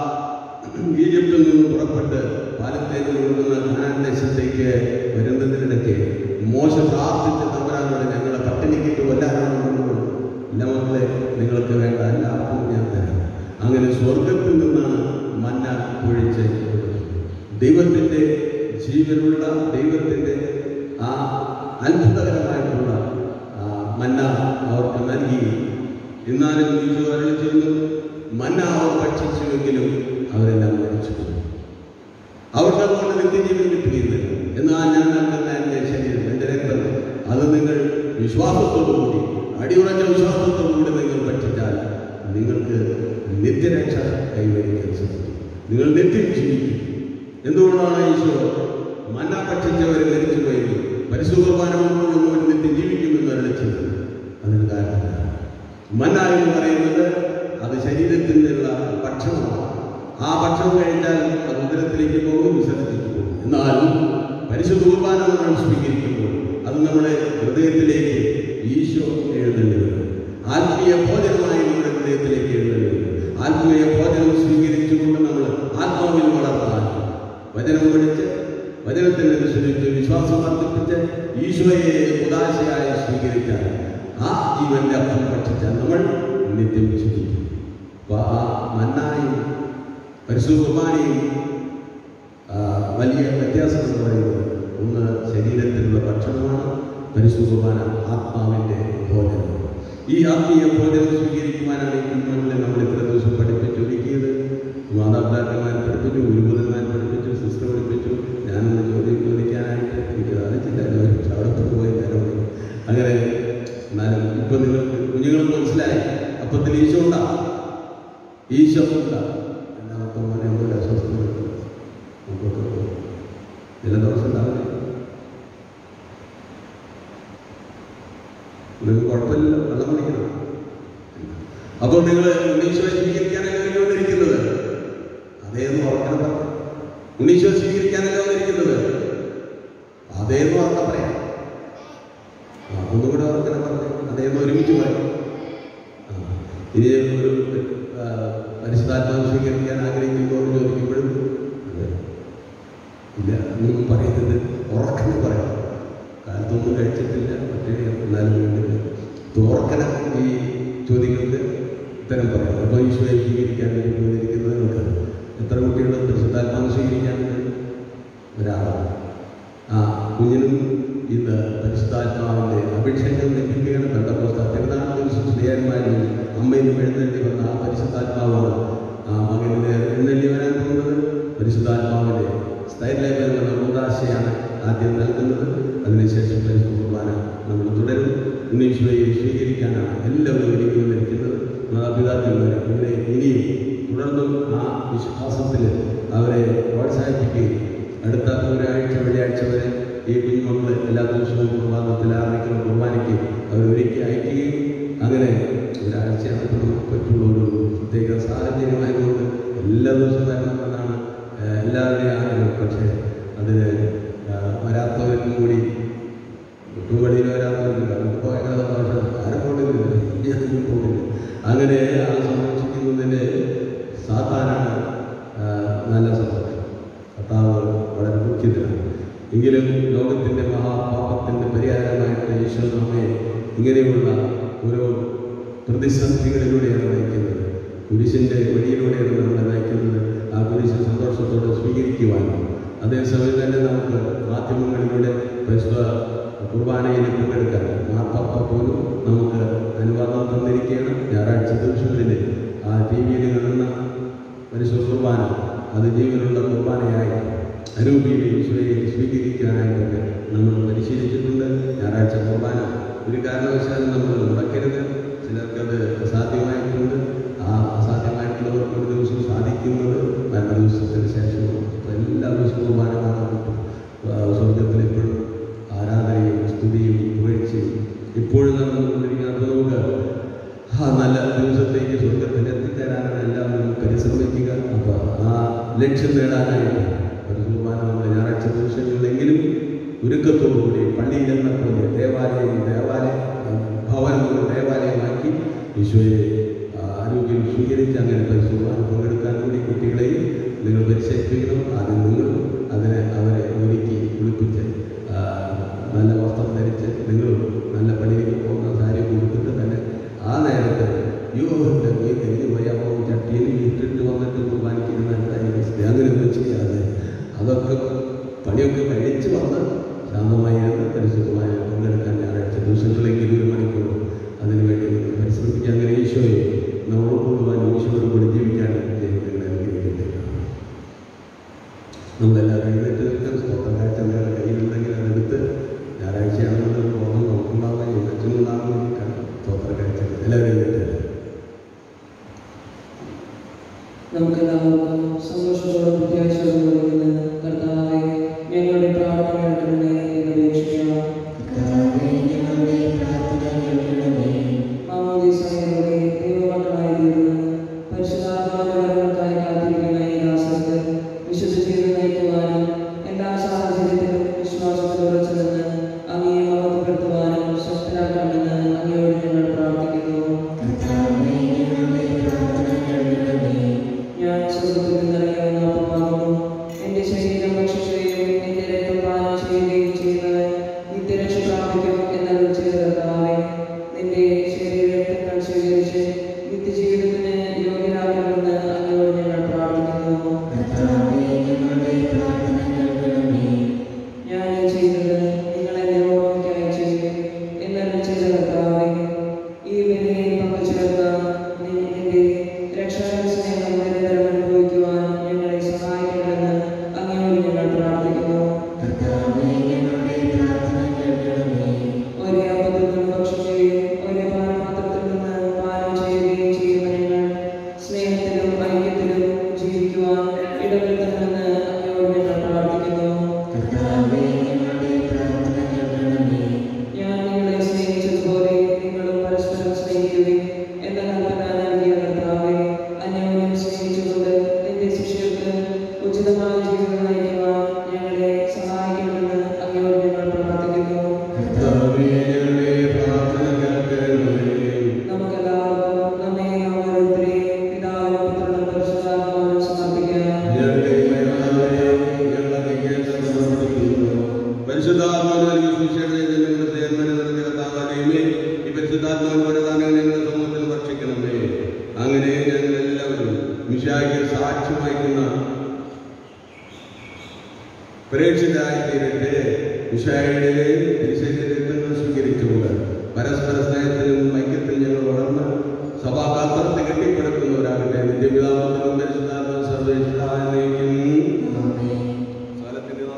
Speaker 1: ഈജിപ്തിൽ നിന്ന് പുറപ്പെട്ട് പാലത്തേക്ക് ഒഴുകുന്ന ഖനാൻ ദേശത്തേക്ക് വരുന്നതിനിടയ്ക്ക് മോശ പ്രാർത്ഥിച്ച് തമ്പരാനോട് ഞങ്ങളെ പട്ടിണിക്കിട്ട് കൊല്ലാനാണ് കൊണ്ടുപോകുന്നത് ഇല്ല മക്കളെ നിങ്ങൾക്ക് വേണ്ട എല്ലാ അപ്പവും ഞാൻ തരാം അങ്ങനെ സ്വർഗത്തിൽ നിന്നാണ് മന്ന പൊഴിച്ച് കൊടുത്തത്. ദൈവത്തിൻ്റെ ജീവനുള്ള ദൈവത്തിൻ്റെ ആ അത്ഭുതകരമായിട്ടുള്ള ആ മന്ന അവർക്ക് നൽകി എന്നാലും ഈശോ അരുളി ചെയ്യുന്നു മന്ന അവർ ഭക്ഷിച്ചുവെങ്കിലും അവരെല്ലാം മരിച്ചു പോയി. അവർക്ക് അതുകൊണ്ട് നിത്യജീവൻ കിട്ടുകയില്ല എന്നാൽ ഞാൻ നൽകുന്ന എൻ്റെ ശരീരം എൻ്റെ രക്തം അത് നിങ്ങൾ വിശ്വാസത്തോടുകൂടി അടിയുറച്ച വിശ്വാസത്തോടുകൂടി നിങ്ങൾ ഭക്ഷിച്ചാൽ നിങ്ങൾക്ക് നിത്യരക്ഷ കൈവരിക്കാൻ സാധിക്കും നിങ്ങൾ നിത്യം ജീവിക്കും എന്തുകൊണ്ടാണ് ഈശോ മന്ന ഭക്ഷിച്ചവരെ മരിച്ചു പോയത് പരിശുദ്ധമാനമുള്ളവർ നിത്യം ജീവിക്കുമെന്ന് അരളിച്ചത് അതിന് കാരണമില്ല മന്ന എന്ന് പറയുന്നത് അത് ശരീരത്തിനുള്ള ഭക്ഷണമാണ് ആ ഭക്ഷണം കഴിച്ചാൽ അത് ഉദരത്തിലേക്ക് പോകും വിസർജിച്ചു പോകും എന്നാൽ പരിശുദ്ധ കുർബാന നമ്മൾ സ്വീകരിക്കുമ്പോൾ അത് നമ്മുടെ ഹൃദയത്തിലേക്ക് ഈശോ എഴുന്നള്ളി വരും ആത്മീയ ഭോജനമായി നമ്മുടെ ഹൃദയത്തിലേക്ക് എഴുന്നള്ളി വരും ആത്മീയ ഭോജനം സ്വീകരിച്ചുകൊണ്ട് നമ്മൾ ആത്മാവിൽ വളർത്താൻ വചനം പഠിച്ച് വചനത്തിനനുസരിച്ച് വിശ്വാസം വർദ്ധിപ്പിച്ച് ഈശോയെ ഉദാശയായി സ്വീകരിച്ചാൽ ആ ജീവന്റെ അപ്പം ഭക്ഷിച്ചാൽ നമ്മൾ നിത്യം ജീവിക്കും അപ്പൊ ആ മന്നായും പരിശുദ്ധ കുർബാനയും ആ, വലിയ വ്യത്യാസം എന്ന് പറയുന്നത് ഒന്ന് ശരീരത്തിലുള്ള ഭക്ഷണമാണ് പരിശുദ്ധ കുർബാന ആത്മാവിൻ്റെ ഭോജനം ഈ ആത്മീയ ഭോജനം സ്വീകരിക്കുവാനാണ് ഈ കുഞ്ഞുങ്ങളെ നമ്മൾ ഇത്ര ദിവസം പഠിപ്പിച്ചൊരുക്കിയത് മാതാപിതാക്കൾ പഠിപ്പിച്ചു ഗുരുബുധന്മാർ പഠിപ്പിച്ചു സിസ്റ്റർ പഠിപ്പിച്ചു ഞാനൊന്ന് ചോദ്യം ചോദിക്കാനായിട്ട് എനിക്ക് സാധിച്ചില്ല എല്ലാവരും പക്ഷെ അവിടെ പോയി നേരം പോയി. അങ്ങനെ എന്നാലും ഇപ്പൊ നിങ്ങൾക്ക് കുഞ്ഞുങ്ങൾക്ക് മനസ്സിലായി അപ്പത്തിൽ ഈശോ ഉണ്ടാ ഈശോ ഉണ്ടാ രണ്ടാമത്തെ മോനെ ഒരു അസ്വസ്ഥത മുമ്പോട്ട് പോകും ചില ദിവസം ഉണ്ടാവില്ല നിങ്ങൾക്ക് കുഴപ്പമില്ല വെള്ളം കുടിക്കണം അപ്പോൾ നിങ്ങൾ ഉണ്ണീശ്വരെ സ്വീകരിക്കാനല്ല വന്നിരിക്കുന്നത് അതേന്ന് ഓർക്കണം പറഞ്ഞു ഉണ്ണീശ്വരെ സ്വീകരിക്കാനല്ല വന്നിരിക്കുന്നത് അതേന്ന് ഓർക്കാൻ പറയാം ആ, ഒന്നുകൂടെ ഓർക്കണം പറഞ്ഞു അതേന്ന് ഒരുമിച്ച് പറയാം ആ, ഇനി ഒരു ആ, പരിശുദ്ധാത്മാവ് സ്വീകരിക്കാൻ ആഗ്രഹിക്കുന്നു എന്ന് ചോദിക്കുമ്പോഴും അതെ. ഇല്ല ഒന്നും പറയുന്നത് ഉറക്കനെ പറയാം കാലത്തൊന്നും കഴിച്ചിട്ടില്ല പക്ഷേ എന്നാലും വേണ്ടത് ഓർക്കന ഈ ചോദ്യങ്ങൾക്ക് ഉത്തരം പറയാം അപ്പോൾ ഈശോയെ സ്വീകരിക്കാൻ വേണ്ടി പോയിരിക്കുന്നത് നമുക്ക് എത്ര കുട്ടികൾ പരിശുദ്ധാത്മാവ് സ്വീകരിക്കാൻ വേണ്ടി ഒരാളാണ് ആ കുഞ്ഞിനും ഇന്ന് പരിശുദ്ധാത്മാവിൻ്റെ അഭിഷേകം ലഭിക്കുകയാണ് പെന്തക്കോസ്ത തിരുനാൾ ദിവസം സ്ത്രീയന്മാരിൽ അമ്മയിൽ എഴുന്നള്ളി വന്ന ആ പരിശുദ്ധാത്മാവാണ് ആ മകനിൽ എഴുന്നള്ളി വരാൻ പോകുന്നത് പരിശുദ്ധാത്മാവിൻ്റെ സ്ഥൈര്യലേഖനം എന്ന ഉദാശയാണ് ആദ്യം നൽകുന്നത് അതിനുശേഷം പരിശുദ്ധ കുർബാന നമ്മൾ തുടരും ഉണ്ണീശ്വരയെ സ്വീകരിക്കാനാണ് എല്ലാവരും ഒരുങ്ങി വന്നിരിക്കുന്നത് മാതാപിതാക്കന്മാർ ഇവരെ ഇനിയും തുടർന്നും ആ വിശ്വാസത്തിൽ അവരെ പ്രോത്സാഹിപ്പിക്കുകയും അടുത്ത ഒരാഴ്ച വെള്ളിയാഴ്ച വരെ ഈ കുഞ്ഞുമക്കൾ എല്ലാ ദിവസവും കുർബാനത്തിൽ ആരംഭിക്കുന്ന കുർബാനയ്ക്ക് അവർ ഒരുക്കി അയക്കുകയും അങ്ങനെ ഒരാഴ്ച നമുക്ക് പറ്റുള്ള ഒരു പ്രത്യേക സാഹചര്യമായതുകൊണ്ട് എല്ലാ ദിവസവും വരണമെന്നാണ് ഏഹ്, എല്ലാവരുടെയും ആഗ്രഹം പക്ഷേ അതിന് ഏഹ്, വരാത്തവർക്കും കൂടി കുട്ടുകളിൽ വരാത്തവർക്ക് നമുക്ക് ഭയങ്കര സന്തോഷം ആരും കൊണ്ടില്ല ഞാനും പോകുന്നില്ല അങ്ങനെ ആ സംരക്ഷിക്കുന്നതിന് സാത്താനാണ് ആ, നല്ല സന്തോഷം കർത്താവ് വളരെ മുഖ്യത്തിലാണ് എങ്കിലും ലോകത്തിൻ്റെ മഹാപാപത്തിൻ്റെ പരിഹാരമായിട്ട് ഈശോ നമ്മെ ഇങ്ങനെയുള്ള ഓരോ പ്രതിസന്ധികളിലൂടെയാണ് നയിക്കുന്നത് കുരിശിൻ്റെ വഴിയിലൂടെയാണ് നമ്മളെ നയിക്കുന്നത് ആ കുരിശ് സന്തോഷത്തോടെ സ്വീകരിക്കുവാനും അതേസമയം തന്നെ നമുക്ക് മാധ്യമങ്ങളിലൂടെ പരിശുദ്ധ കുർബാനയിൽ പങ്കെടുക്കാൻ മാർപ്പാപ്പ പോലും നമുക്ക് അനുവാദം തന്നിരിക്കുകയാണ് ഞായറാഴ്ച ദിവസങ്ങളിൽ ആ ടി വിയിൽ കാണുന്ന പരിശുദ്ധ കുർബാന അത് ജീവനുള്ള കുർബാനയായി അരൂപിയിൽ ഈശോയെ സ്വീകരിക്കാനായിട്ടൊക്കെ നമ്മൾ പരിശീലിച്ചിട്ടുണ്ട് ഞായറാഴ്ച കുർബാന ഒരു കാരണവശാലും നമ്മൾ മുടക്കരുത് ചിലർക്കത് അസാധ്യമായിട്ടുണ്ട് ആ അസാധ്യമായിട്ടുള്ളവർക്ക് ഒരു ദിവസം സാധിക്കുന്നത് മരണ ദിവസത്തിന് ശേഷമാണ് അപ്പോൾ എല്ലാ ദിവസവും കുർബാന കാണാൻ പറ്റും ആ, സ്വർഗത്തിൽ എപ്പോഴും ആരാധനയും സ്തുതിയും പുകഴ്ചയും ഇപ്പോഴും നടന്നുകൊണ്ടിരിക്കുന്നത് നമുക്ക് ആ നല്ല ദിവസത്തേക്ക് സ്വർഗത്തിൽ എത്തിച്ചേരാനാണ് എല്ലാവരും പരിശ്രമിക്കുക അപ്പോൾ ആ ലക്ഷ്യം നേടാനായിട്ട് ഒരു കുർബാന നമ്മൾ ഞായറാഴ്ച ദിവസങ്ങളിലെങ്കിലും ഒരുക്കത്തോടുകൂടി പള്ളിയിലെന്ന പോലെ ദേവാലയം ദേവാലയം ഭവനം ഒരു ദേവാലയമാക്കി ഈശോയെ ആ, ആരോഗ്യം സ്വീകരിച്ച് അങ്ങനെ പരിശുദ്ധമാണ് പങ്കെടുക്കാൻ കൂടി കുട്ടികളെയും നിങ്ങൾ പരിശീലിപ്പിക്കണം ആദ്യം നിങ്ങളും അതിനെ അവരെ ഒരുക്കി കുളിപ്പിച്ച് ആ, നല്ല വസ്ത്രം ധരിച്ച് നിങ്ങളും നല്ല പള്ളിയിൽ പോകുന്ന സാരി കൊടുത്തിട്ട് തന്നെ ആ നേരത്തെ യുവന്റെ പോയി കഴിഞ്ഞ് പോയി അപ്പോൾ ചട്ടിയിൽ ഇട്ടിട്ട് വന്നിട്ട് കുർബാനിക്കുന്ന എന്തായാലും അങ്ങനെയൊന്നും ചെയ്യാതെ അതൊക്കെ പണിയൊക്കെ കഴിച്ച് വന്ന് ശാന്തമായി ഇരുന്ന് പരിശുദ്ധമായി പങ്കെടുക്കാൻ ഞായറാഴ്ച ദിവസങ്ങളിലെങ്കിലും ഒരു മണിക്കൂർ അതിനുവേണ്ടി നിങ്ങൾ പരിശ്രമിക്കുക അങ്ങനെ ഈശോയെ നമ്മൾ ഉൾക്കൊള്ളുവാൻ ഈശോയോട് കൂടി ജീവിക്കാൻ ദൈവം നിങ്ങളെ അനുഗ്രഹിക്കട്ടെ നമ്മളെല്ലാവരും എഴുന്നേറ്റ് നിൽക്കാൻ സ്തോത്രം കാഴ്ച നിങ്ങളുടെ കയ്യിലുണ്ടെങ്കിൽ അതെടുത്ത് ഞായറാഴ്ചയാണെന്നുള്ള ബോധം നമുക്കുണ്ടാവാൻ അച്ഛനുണ്ടാകാൻ വേണ്ടിയിട്ടാണ് സ്തോത്രം കാഴ്ച എല്ലാവരും എഴുന്നേറ്റ്
Speaker 4: നമുക്കെല്ലാവർക്കും സന്തോഷത്തോടെ പ്രത്യാശയോടെ ഇന്ന് കർത്താവെ ഞങ്ങളുടെ പ്രാർത്ഥന കേൾക്കണമേ എന്ന് അപേക്ഷിക്കാം
Speaker 3: കർത്താവേ, ഞങ്ങളുടെ പ്രാർത്ഥന കേൾക്കണമേ.
Speaker 4: മാമോദീസയിലൂടെ ദൈവമക്കളായി തീർന്ന് പരിശുദ്ധാത്മാവിന്റെ വരങ്ങൾക്കായി കാത്തിരിക്കുന്ന ഈ ദാസർക്ക് വിശുദ്ധ ജീവിതം നയിക്കുവാനും എല്ലാ സാഹചര്യത്തിലും വിശ്വാസത്തിൽ ഉറച്ചു നിന്ന് അങ്ങയെ മഹത്വപ്പെടുത്തുവാനും ശക്തരാക്കണമെന്ന് അങ്ങയോട് ഞങ്ങൾ പ്രാർത്ഥിക്കുന്നു
Speaker 3: കർത്താവേ, ഞങ്ങളുടെ പ്രാർത്ഥന കേൾക്കണമേ.
Speaker 4: ഞാൻ സ്വർഗത്തിൽ നിന്നിറങ്ങിയ
Speaker 1: പ്രേക്ഷിതരായി തീരട്ടെ വിഷയങ്ങളിലെയും തിരുശരീരങ്ങൾ സ്വീകരിച്ചുകൊണ്ട് പരസ്പര സ്നേഹത്തിലും ഐക്യത്തിൽ ഞങ്ങൾ വളർന്ന് സഭാകാത്രത്തെ കെട്ടിപ്പടുക്കുന്നവരാകട്ടെ നിന്റെ പിതാവിനും പരിശുദ്ധാത്മ സർവേശ്വരാനേക്കും സ്ഥലത്തിന്റെ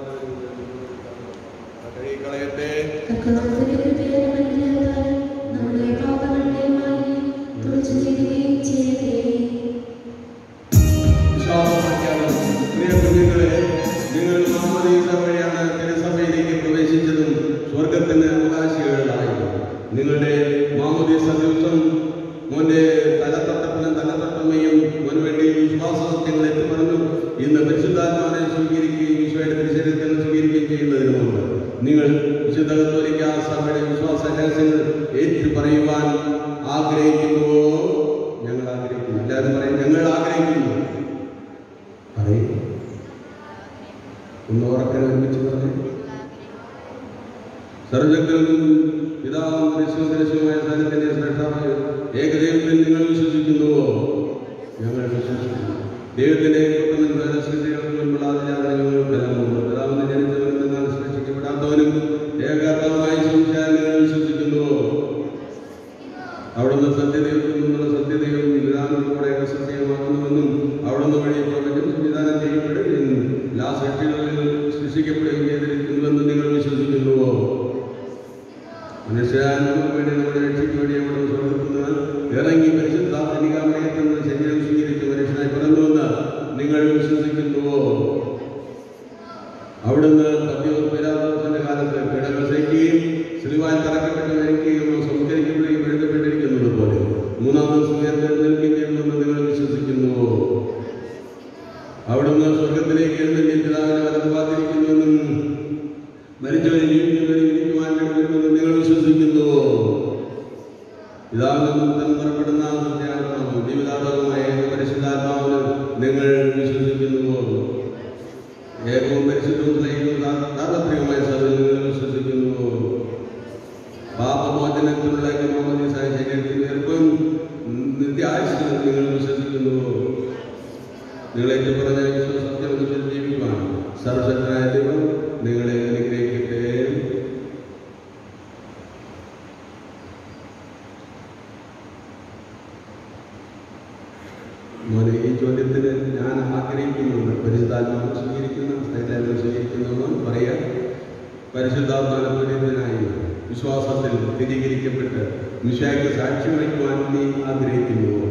Speaker 1: കളയട്ടെ
Speaker 3: കർത്താവിന്റെ കൃപയെ മനസ്സിലാക്കാൻ നമ്മുടെ പാപങ്ങളുടെ മാറി തുളച്ചു തീരുകയും ചെയ്യട്ടെ
Speaker 1: വിശ്വാസപ്രഖ്യാപനം. പ്രിയ കുഞ്ഞുങ്ങളെ നിങ്ങൾ മാമോദീസ വഴിയാണ് തിരുസഭയിലേക്ക് പ്രവേശിച്ചതും സ്വർഗത്തിന് അവകാശികളായത് നിങ്ങളുടെ മാമോദീസ ദിവസം മോന്റെ തലത്തട്ടപ്പനും തലത്തട്ടമ്മയും മോന് വേണ്ടി വിശ്വാസസത്യങ്ങൾ എത്തി പറഞ്ഞു ഇന്ന് പരിശുദ്ധാത്മാനെ സ്വീകരിക്കുകയും ഈശോയുടെ തിരുശരീരത്തിൽ സ്വീകരിക്കുകയും ചെയ്യുന്നതിന് മുമ്പ് നിങ്ങൾ വിശുദ്ധ കത്തോലിക്ക സഭയുടെ വിശ്വാസ രഹസ്യങ്ങൾ ഏറ്റു പറയുവാൻ ആഗ്രഹിക്കുന്നുവോ ഞങ്ങൾ ആഗ്രഹിക്കുന്നു എല്ലാവരും പറയും ഞങ്ങൾ ആഗ്രഹിക്കുന്നു പറയും ഒന്ന് ഉറക്കനെ ഒരുമിച്ച് പറഞ്ഞു സർവശക്തനും പിതാവും പരിശുദ്ധമായ സ്ഥലത്തിന്റെ ശ്രേഷ്ഠമായ ഏകദൈവത്തിൽ നിങ്ങൾ വിശ്വസിക്കുന്നുവോ ഞങ്ങൾ വിശ്വസിക്കുന്നു ദൈവത്തിന്റെ പുത്രനും സൃഷ്ടികൾക്ക് മുൻപുള്ള ആദ്യജാതനെ ഞങ്ങൾക്ക് നൽകുന്നു പിതാവിനെ ജനിച്ചവനും നിങ്ങൾ സൃഷ്ടിക്കപ്പെടാത്തവനും ഏകാത്മമായി ചോദിച്ചാൽ നിങ്ങൾ വിശ്വസിക്കുന്നുവോ അവിടുന്ന് സത്യദൈവത്തിൽ നിന്നുള്ള സത്യദൈവം നിരാനന്ദത്തോടെ സത്യമാകുന്നുവെന്നും അവിടുന്ന് വഴി പ്രപഞ്ചം സംവിധാനം ചെയ്യപ്പെടുകയും എല്ലാ സൃഷ്ടികളിൽ സൃഷ്ടിക്കപ്പെടുകയും ചെയ്തിരിക്കുന്നുവെന്ന് നിങ്ങൾ വിശ്വസിക്കുന്നുവോ മനുഷ്യാനുഭവം വേണ്ടി നമ്മുടെ രക്ഷയ്ക്ക് വേണ്ടി അവിടുന്ന് സ്വർഗത്തുനിന്ന് ഇറങ്ങി പരിശുദ്ധ കനികാമയത്തിൽ നിന്ന് ശരീരം സ്വീകരിച്ച് മനുഷ്യനായി പിറന്നുവെന്ന് നിങ്ങൾ വിശ്വസിക്കുന്നുവോ അവിടുന്ന് പത്യോസ്പരാദോഷന്റെ കാലത്ത് കിടകൾ സഹിക്കുകയും ശ്രീവാൻ തറക്കപ്പെട്ട് മരിക്കുകയും സംസ്കരിക്കപ്പെടുകയും എഴുതപ്പെട്ടിരിക്കുന്നത് പോലെ മൂന്നാം ദിവസം ഉയർത്തെഴുന്നേൽക്കുകയും ചെയ്യുമെന്ന് നിങ്ങൾ വിശ്വസിക്കുന്നുവോ അവിടുന്ന് സ്വർഗത്തിലേക്ക് എഴുന്നള്ളി പിതാവിനെ വലതുപാതിരിക്കുന്നുവെന്നും മരിച്ചവരെ ജീവിക്കുന്നവരെ വിധിക്കുവാൻ വേണ്ടി വരുമെന്ന് നിങ്ങൾ വിശ്വസിക്കുന്നുവോ പിതാവിൽ നിന്നും തന്നെ പുറപ്പെടുന്ന സത്യാത്മാവും ജീവിതാത്മാവുമായ പരിശുദ്ധാത്മാവിന് നിങ്ങൾ വിശ്വസിക്കുന്നുവോ ഏകവും പരിശുദ്ധവും സ്നേഹിതവും സാർവത്രികമായ സഭയിൽ നിങ്ങൾ വിശ്വസിക്കുന്നുവോ പാപമോചനത്തിനുള്ള മാമോദീസായ ശരീരത്തിൽ ഏർക്കും നിത്യായുസ് നിങ്ങൾ വിശ്വസിക്കുന്നുവോ നിങ്ങളേക്ക് പറഞ്ഞ വിശ്വസത്യം അനുസരിച്ച് ജീവിക്കുവാൻ സർവശക്തനായ ദൈവം നിങ്ങളെ അനുഗ്രഹിക്കട്ടെ മോനെ ഈ ചോദ്യത്തിന് ഞാൻ ആഗ്രഹിക്കുന്നുണ്ട് പരിശുദ്ധാത്മാവ് സ്വീകരിക്കുന്ന സ്ഥലം സ്വീകരിക്കുന്നവൻ പറയാൻ പരിശുദ്ധാത്മാനത്തിനായി വിശ്വാസത്തിൽ സ്ഥിരീകരിക്കപ്പെട്ട് മിഷായ്ക്ക് സാക്ഷ്യം വയ്ക്കുവാൻ നീ ആഗ്രഹിക്കുന്നുവോ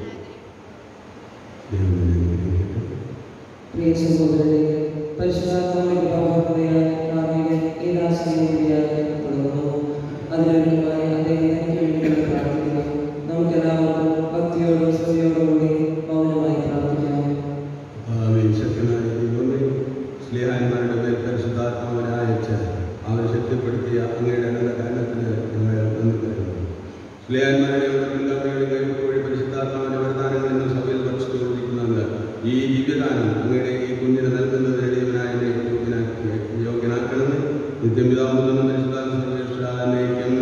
Speaker 1: ദൈവം നിന്നെ അനുഗ്രഹിക്കട്ടെ.
Speaker 4: പ്രിയ സഹോദരരെ പരിശുദ്ധാത്മാവിന്റെ കൃപാകൃപയാൽ കാർമികൻ ഈ ദാസനെ തുടർന്നു അതിനൊരുക്കമായി അദ്ദേഹം എനിക്ക് വേണ്ടി പ്രാർത്ഥിക്കുന്നു നമുക്കെല്ലാവർക്കും ഭക്തിയോടും സ്തുതിയോടും കൂടി മൗനമായി പ്രാർത്ഥിക്കാം
Speaker 1: ആമേൻ. ശക്തനായ ദൈവമേ, സ്നേഹാന്മാരുടെ മേൽ പരിശുദ്ധാത്മാവിനെ അയച്ച് അവരെ ശക്തിപ്പെടുത്തിയ അങ്ങയുടെ നല്ല കാരണത്തിന് ഞങ്ങൾ നന്ദി തരുന്നു സ്നേഹാന്മാരുടെ പിൻഗാമികളുടെ കൈവഴി പരിശുദ്ധാത്മാവിന്റെ വരദാനങ്ങൾ ഇന്ന് സഭയിൽ ഭക്ഷിച്ചുകൊണ്ടിരിക്കുന്നുണ്ട് ഈ ദിവ്യദാനം അങ്ങയുടെ ഈ കുഞ്ഞിന് നൽകുന്നത് എളിയവനായ എന്നെ യോഗ്യനാക്കി യോഗ്യനാക്കണമെന്ന് നിത്യപിതാവുന്ന പരിശുദ്ധാത്മ സർവേശ്വരാനേക്കും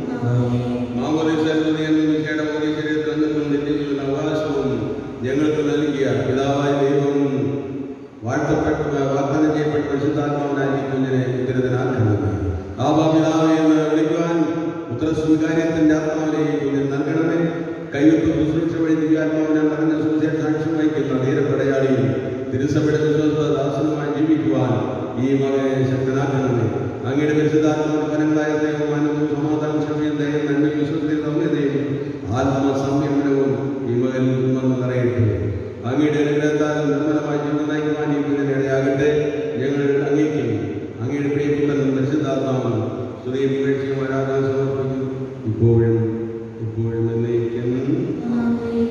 Speaker 1: അവകാശവും ഞങ്ങൾക്ക് നൽകിയ പിതാവായ ദൈവം വാഴ്ത്തപ്പെട്ട വാഗ്ദാനം ചെയ്യപ്പെട്ട പരിശുദ്ധാത്മാവിനായി ഈ കുഞ്ഞിനെ ഉത്തരത്തിനാക്കണമേ ആവാ പിതാവേ എന്ന് വിളിക്കുവാൻ ഉത്തരസ്വീകാര്യത്തിന്റെ ആത്മാവിനെ ഈ കുഞ്ഞിന് നൽകണമേ കയ്യൊപ്പ് ശുശ്രൂഷ വഴി ദിവ്യാത്മാവിനെ പറഞ്ഞ സുവിശേഷ സാക്ഷ്യം വഹിക്കുന്ന ധീരപടയാളി തിരുസഭയുടെ വിശ്വാസ ദാസനുമായി ജീവിക്കുവാൻ ഈ മകനെ ശക്തനാക്കണമേ അങ്ങയുടെ പരിശുദ്ധാത്മാവിന്റെ ഫലങ്ങളായ ദൈവമാനവും സമാധാനം ക്ഷമയും ദയം നന്മയും വിശ്വസതയും നമ്യതയും ആത്മസംയമനവും ഈ മകൻ വന്ന് നിറയട്ടെ അങ്ങയുടെ അനുഗ്രഹത്താൽ നിർമ്മലമായ ജീവിതം നയിക്കുവാൻ ഈ കുഞ്ഞിനെ ഇടയാകട്ടെ ഞങ്ങൾ അംഗീകരിക്കുന്നു അങ്ങയുടെ പ്രിയപുത്രനും പരിശുദ്ധാത്മാവും സ്തുതിയും വീഴ്ചയും ആരാധന സമർപ്പിക്കുന്നു ഇപ്പോഴും ഇപ്പോഴും എന്നേക്കും
Speaker 3: ആമേൻ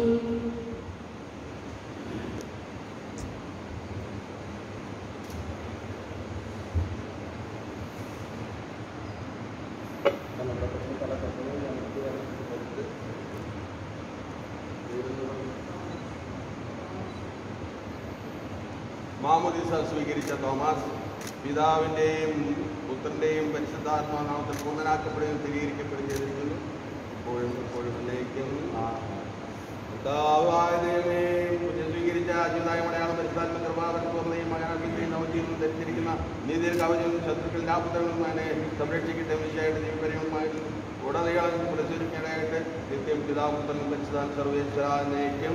Speaker 1: മാമുദിസ സ്വീകരിച്ച തോമസ് പിതാവിൻ്റെയും പുത്രൻ്റെയും പരിശുദ്ധാത്മാനാമത്തിൽ പൂർണ്ണനാക്കപ്പെടുകയും സ്ഥിരീകരിക്കപ്പെടുകയും ചെയ്തിരിക്കുന്നു ഇപ്പോഴും ഇപ്പോഴും എന്നേക്കും പിതാവായ ദൈവമേ, കുഞ്ഞ് സ്വീകരിച്ച അച്യുതായ മലയാളം പരിശുദ്ധാത്മ കൃപാവൻ പൂർണ്ണയും മകനാക്കി നവജീവനം ധരിച്ചിരിക്കുന്ന സംരക്ഷിക്കുന്ന നീതിയിൽ കവചവും ശത്രുക്കളുടെ ആപത്തങ്ങളുമാനെ സംരക്ഷിക്കട്ടെ വിഷയയുടെ ജീവപര്യവുമായി ഉടനീളം പുരസ്കരിക്കാനായിട്ട് നിത്യം പിതാപുത്രനും വെച്ചതാൻ സർവേശ്വരാനേക്കും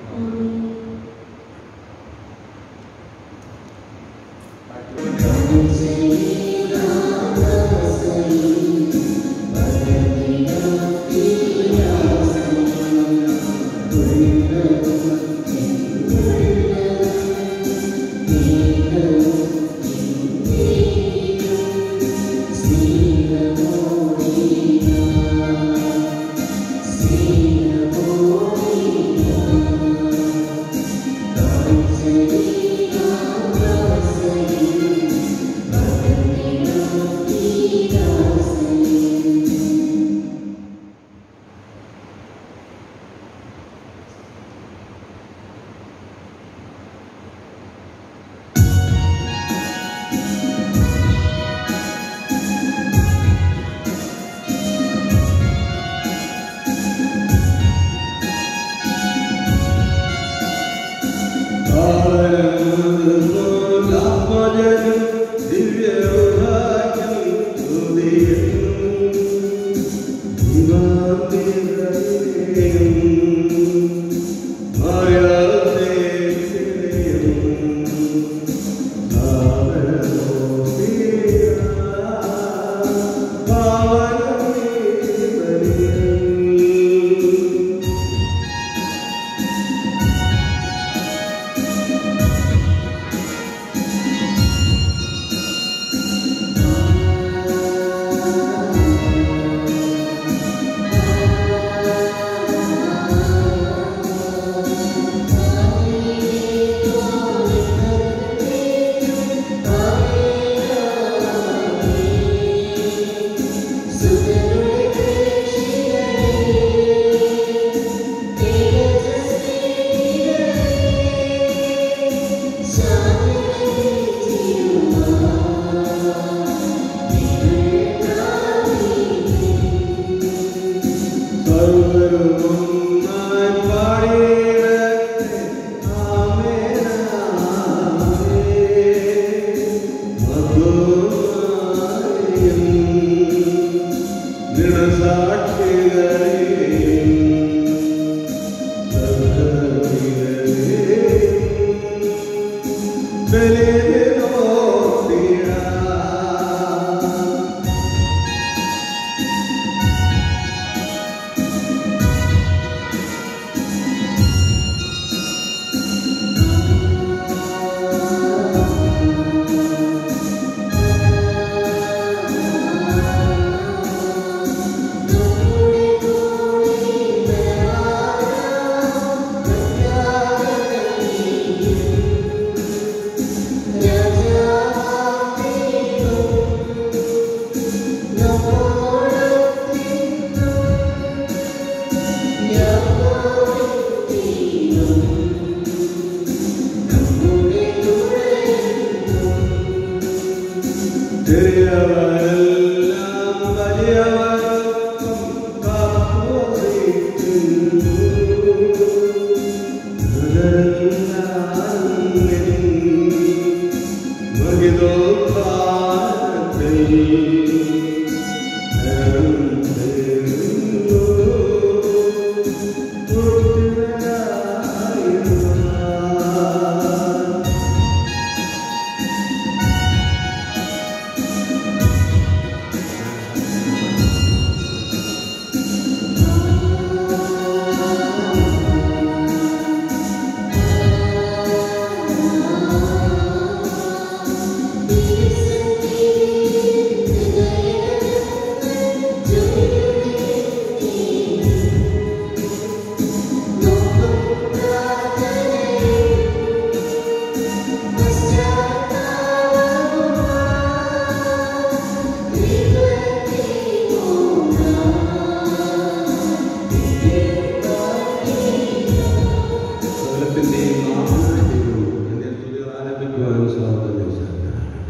Speaker 1: സകലത്തിന്റെയും നാമത്തിൽ എന്റെ സ്തുതികൾ ആലപിക്കുവാനും സ്വാഗതം ചെയ്തു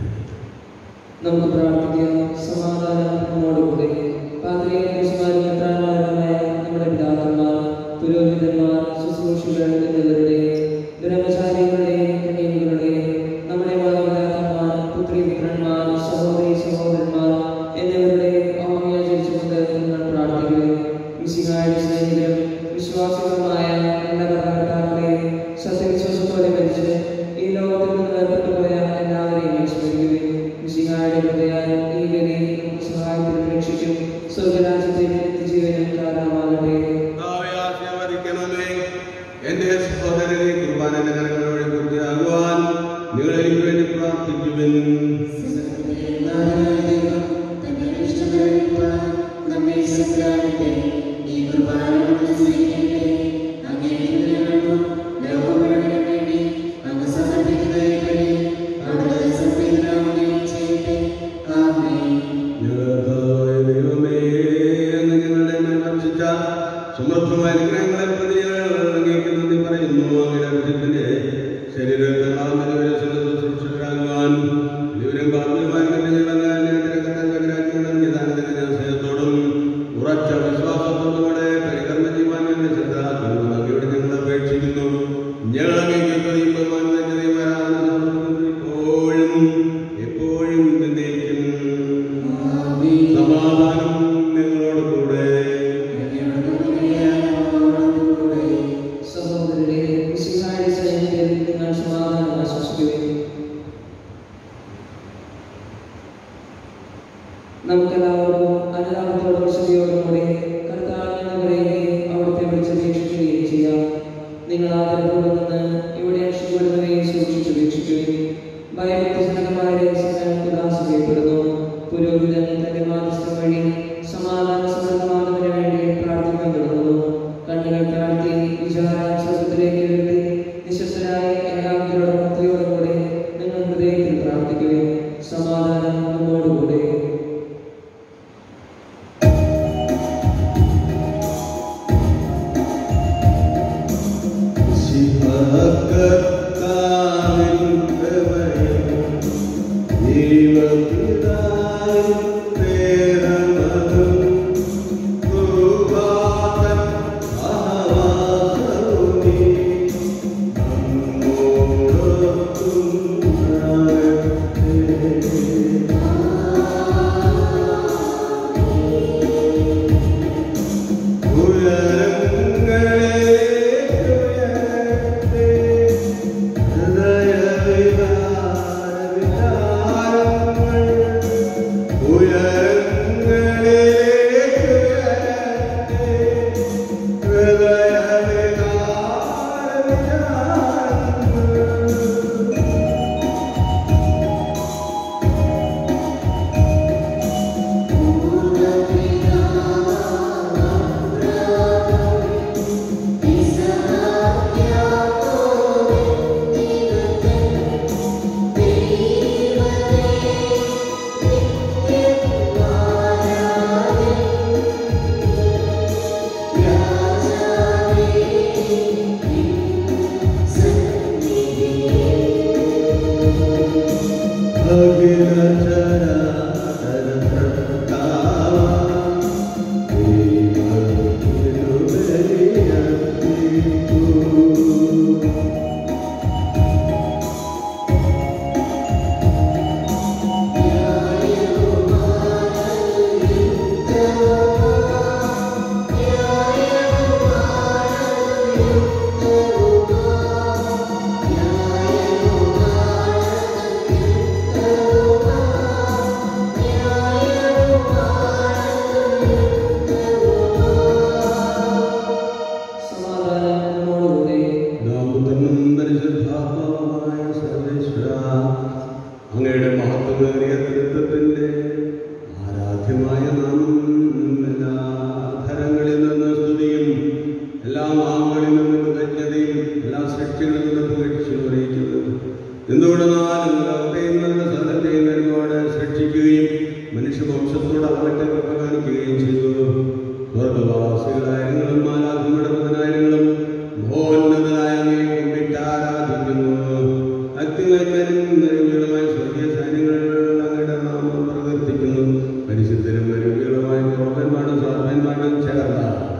Speaker 4: നമുക്ക് പ്രാർത്ഥിക്കാം സമാധാനം നമ്മോടുകൂടെ പാത്രീയന്മാരുമായ നമ്മുടെ പിതാക്കന്മാർ പുരോഹിതന്മാർ ശുശ്രൂഷികൾ എന്നിവരുടെ ബ്രഹ്മചാരികളുടെയും കന്യകളുടെയും നമ്മുടെ മാതാപിതാക്കന്മാർ പുത്രി ചെയ്യുകയും മിശിഹായുടെ ഹൃദയാൽ ഈ ഗതി നമുക്ക് സഹായത്തിനും രക്ഷിക്കും സ്വർഗരാജ്യത്തിൽ നിത്യജീവനും കാരണമാകട്ടെ
Speaker 1: കർത്താവേ, ആശീർവദിക്കണമേ. എന്റെ സഹോദരനെ കുർബാനയുടെ കരങ്ങൾ വഴി പൂർത്തിയാകുവാൻ നിങ്ങൾ എനിക്ക് വേണ്ടി പ്രാർത്ഥിക്കുവിൻ
Speaker 3: തന്റെ ഇഷ്ടപ്പെടുവാൻ നമ്മെ സഹായിക്കട്ടെ ഈ കുർബാനയോട് സ്വീകരിക്കട്ടെ അങ്ങനെ ഞങ്ങൾക്കും ലോകം മുഴുവനും വേണ്ടി അങ്ങ് സമർപ്പിക്കുകയും അവിടുത്തെ സംവേദനാമനെ ചെയ്യട്ടെ ആമേൻ
Speaker 1: ഞങ്ങളുടെ ദൈവമേ, അങ്ങ് ഞങ്ങളുടെ മേൽ വർഷിച്ച സമൃദ്ധമായ അനുഗ്രഹങ്ങളെ പ്രതി ഞങ്ങൾ അങ്ങേക്ക് നന്ദി പറയുന്നു. അങ്ങയുടെ അഭിഷേകത്തിന്റെ ശരീരത്തെ നാമനിവരെ ശുശ്രൂഷകരാകുവാൻ ഇവരും കാർമ്മികമായിരിക്കുന്ന ഞങ്ങളുടെ അന്യാഗ്രഹത്തെ പകരാക്കിയുള്ള നിദാനത്തിന്റെ സ്നേഹത്തോടും ഉറച്ച വിശ്വാസത്തോടും കൂടെ പരികർമ്മ ചെയ്യുവാൻ ഞങ്ങളുടെ ശ്രദ്ധാക്കുന്നു അങ്ങയോട് ഞങ്ങൾ അപേക്ഷിക്കുന്നു ഞങ്ങൾ അങ്ങേക്ക് സ്തുതിയും ബഹുമാനവും നിന്ദയും ആരാധനയും സമർപ്പിക്കുന്നു. ഇപ്പോഴും എപ്പോഴും എന്നേക്കും സമാധാനം നിങ്ങളോട് കൂടെ
Speaker 4: സഹോദരരെ മിശിഹായുടെ സൈന്യത്തിൽ നിങ്ങൾ സമാധാനം ആശ്വസിക്കുകയും നമുക്കെല്ലാവർക്കും അനുതാപത്തോടും ശുദ്ധിയോടും കൂടി കർത്താവിനെ പറയുകയും അവിടുത്തെ വിളിച്ചപേക്ഷിക്കുകയും ചെയ്യാം നിങ്ങൾ ആദരവോടെ നിന്ന് ഇവിടെ രക്ഷപ്പെടുന്നവയെ സൂക്ഷിച്ചു വീക്ഷിക്കുകയും ഭയഭക്തിജനകമായ രഹസ്യങ്ങൾ ഉദാസീനപ്പെടുന്നു പുരോഹിതൻ തന്റെ മാധ്യസ്ഥം വഴി സമാധാന സമൃദ്ധമാകുന്നതിന് വേണ്ടി പ്രാർത്ഥിക്കാൻ തുടങ്ങുന്നു കണ്ണുകൾ താഴ്ത്തി വിചാരം സ്വർഗത്തിലേക്ക് ഉയർത്തി നിശബ്ദരായി ഏകാഗ്രതയോടും ഭക്തിയോടും കൂടി നിങ്ങൾ ഹൃദയത്തിൽ പ്രാർത്ഥിക്കുകയും സമാധാനം നമ്മോടുകൂടെ
Speaker 1: ശിവകർത്താവിൻ കൃപയും ദൈവപിതാവിൻ പ്രേരണയും കൃപാതൻ സഹവാസവുമേ നമ്മോടൊത്തുണ്ടാകട്ടെ.
Speaker 4: സമാധാനം നമ്മോടുകൂടെ
Speaker 1: നാമതന്നും പരിശുദ്ധാത്മാവുമായ സർവേശ്വരാ, അങ്ങയുടെ മഹത്വമേറിയ തൃത്വത്തിന്റെ ആരാധ്യമായ നാമം എല്ലാ ധരങ്ങളിൽ നിന്ന് സ്തുതിയും എല്ലാ നാമങ്ങളിൽ നിന്ന് കൃതജ്ഞതയും എല്ലാ സൃഷ്ടികളിൽ നിന്ന് പുകഴ്ചയും അറിയിക്കുന്നത് എന്തുകൊണ്ടെന്നാലും ലോകത്തെയും നല്ല സ്ഥലത്തെയും നന്മയോടെ സൃഷ്ടിക്കുകയും മനുഷ്യവംശത്തോട് അവരുടെ കൃപ കാണിക്കുകയും ചെയ്തു സ്വർഗവാസികളായ നിങ്ങളും മാലാഖങ്ങളുടെ പതിനായിരങ്ങളും മഹോന്നതനായ അങ്ങയെ കുമ്പിട്ട് ആരാധിക്കുന്നു അത്യുന്നതനും നിരവികളുമായ സ്വർഗീയ സൈന്യങ്ങൾ അങ്ങയുടെ നാമം പ്രകീർത്തിക്കുന്നു പരിശുദ്ധരും നിരവികളുമായ ക്രോധന്മാരും സ്വാർഭന്മാരും ചേർന്ന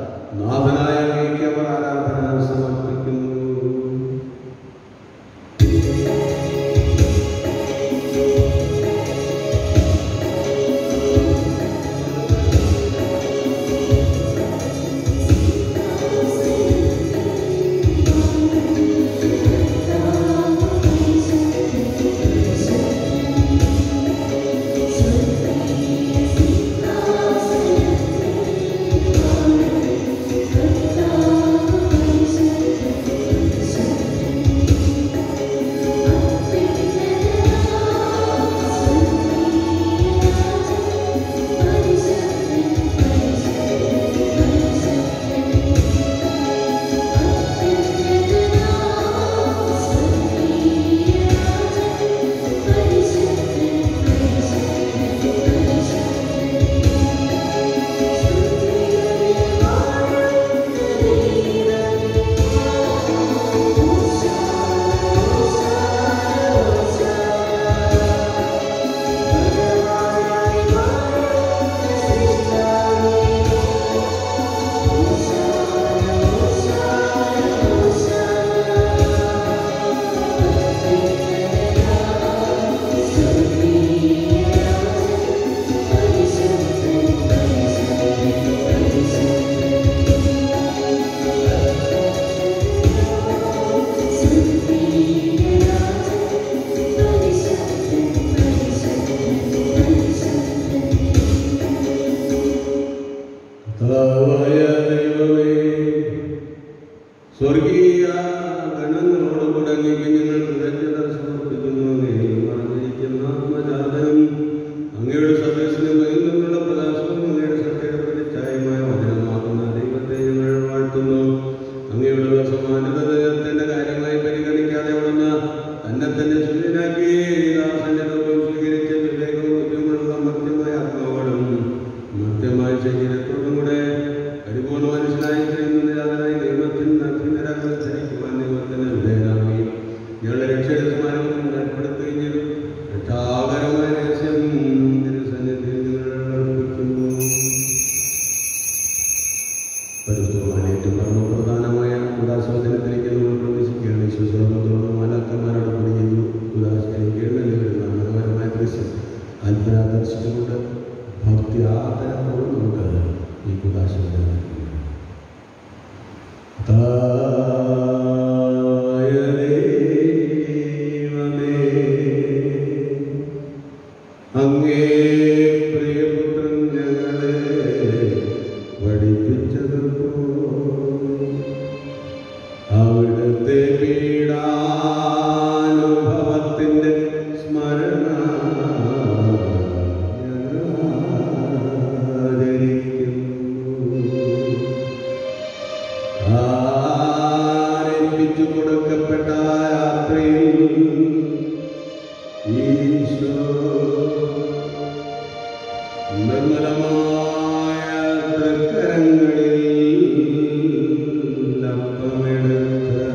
Speaker 1: നാഥനായ അങ്ങേക്ക് അവർ ആരാധന സമർപ്പിക്കുന്നു
Speaker 3: ും
Speaker 1: അത്ഭുത ദർശിച്ചുകൊണ്ട് ഭക്തി ആദരത്തോട് നമുക്ക് ഈ കുദാശ അങ്ങേ പ്രിയപുത്രൻ ഞങ്ങളെ പഠിപ്പിച്ചതുപോ അവിടുത്തെ പീഡാനുഭവത്തിന്റെ സ്മരണ ഞങ്ങൾ ആചരിക്കുന്നു. ആരംഭിച്ചു കൊടുക്കപ്പെട്ട രാത്രിയിൽ ഈശോ നിർമ്മലമായ തൃക്കരങ്ങളിൽ അപ്പമെടുത്ത്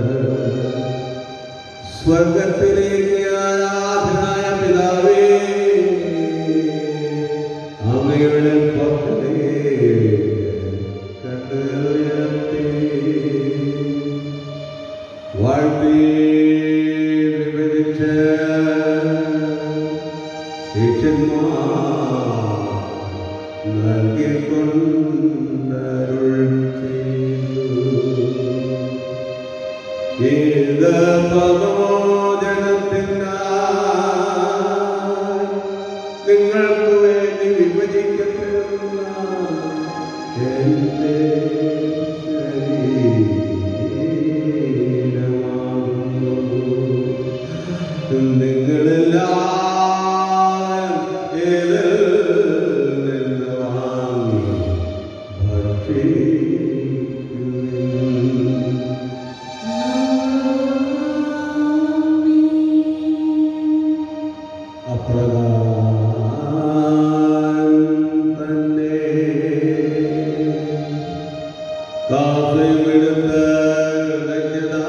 Speaker 1: സ്വർഗത്തിലേക്ക് ആരാധനായ പിതാവേ അമ്മയുടെ പക്കലേക്ക് കണ്ണുയർത്തി വാഴ്ത്തി വിവരിച്ച് ശിഷ്യന്മാർ നൽകിക്കൊണ്ടരുൾ ചെയ്തു ഇത് പ്രബോധനത്തിനായി നിങ്ങൾക്ക് വേണ്ടി വിഭജിക്കപ്പെടുന്ന എന്റെ ശരീരമാകുന്നു. നിങ്ങളെല്ലാം ഇതിൽ നിന്ന് വാങ്ങി ഭക്ഷിക്കുവിൻ. അപ്രകാരം തന്നെ കാസയുമെടുത്ത് കൃതജ്ഞതാ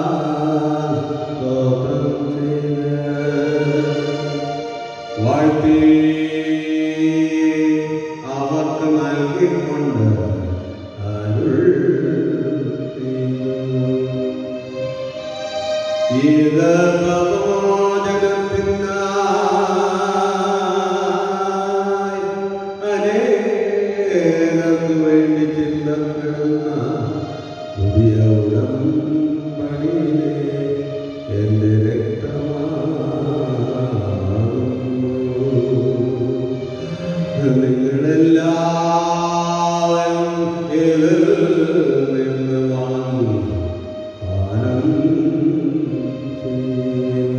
Speaker 1: സ്തോത്രം ചെയ്ത് വാഴ്ത്തി അവർക്ക് നൽകിക്കൊണ്ട് അരുൾ ചെയ്തു. ഇത് പ്രബോധനത്തിനായി അനേകർക്ക് വേണ്ടി ചിന്തപ്പെടുന്ന പുതിയ ഉടമ്പടിയിലെ എന്റെ രക്തമാകുന്നു. നിങ്ങളെല്ലാവരും ഇതിൽ നിന്ന് വാങ്ങി പാനം ചെയ്യുവിൻ.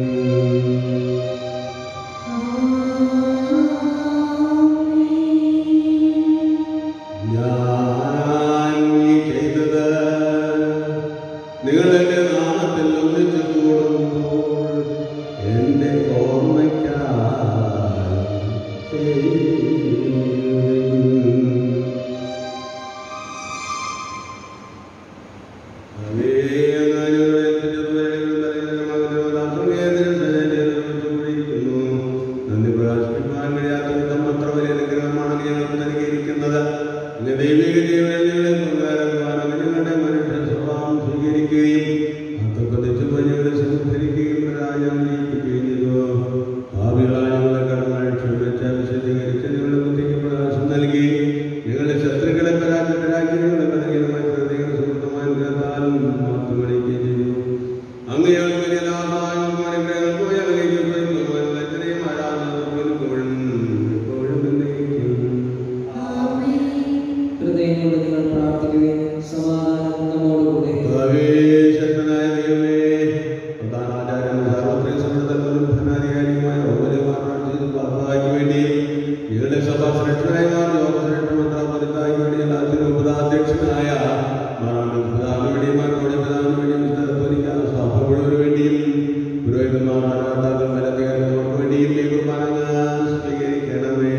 Speaker 1: ഞാൻ ഈ ചെയ്തത് നിങ്ങൾ എന്റെ നാമത്തിൽ ഒന്നിച്ചു കൂടുമ്പോൾ എന്റെ ഓർമ്മയ്ക്കായി ചെയ്യുവിൻ. നൽകി നിങ്ങളുടെ ശത്രുക്കളെ പരാജയത്തിലാക്കി നിങ്ങളുടെ ബലഹീനമായ ഹൃദയങ്ങൾ സുഹൃത്തുമായ ഗ്രന്ഥാലും മാത്രം വിളിക്കുകയും ചെയ്തു അങ്ങയോട് വലിയ ലാഭമായും അനുഗ്രഹങ്ങൾക്കും ഞങ്ങളിലേക്ക് സ്വയം ബഹുമാനത്തിനെയും ആരാധനകൾക്കും എപ്പോഴും എപ്പോഴും എന്നേക്കും.
Speaker 4: ഹൃദയങ്ങളോട് നിങ്ങൾ പ്രാർത്ഥിക്കുകയും സമാധാനം നമ്മോടുകൂടെ
Speaker 1: കർത്താവേ, ശക്തനായ ദൈവമേ, പ്രധാന ആചാര്യനും സാർവത്രിക സമ്മേളനത്തിലും ഭരണാധികാരിയുമായ റോമനുമാർ പ്രാർത്ഥിച്ച പാപ്പായ്ക്ക് വേണ്ടി ഞങ്ങളുടെ സഭാ ശ്രേഷ്ഠനായ യോഗശ്രേഷ്ഠമന്ത്രാപതിക്കായ്ക്ക് വേണ്ടി എല്ലാത്തിനും ഉപതാധ്യക്ഷനായ മാറാണ്ട് പ്രധാന വേണ്ടിയും മാറ്റോടെ പ്രധാന വേണ്ടിയും സ്ഥലത്തോലിക്കാൻ സഭ മുഴുവന് വേണ്ടിയും പുരോഹിതന്മാർ മാതാക്കൾ മേലധികാരികൾക്ക് വേണ്ടിയും ഈ കുർബാന സ്വീകരിക്കണമേ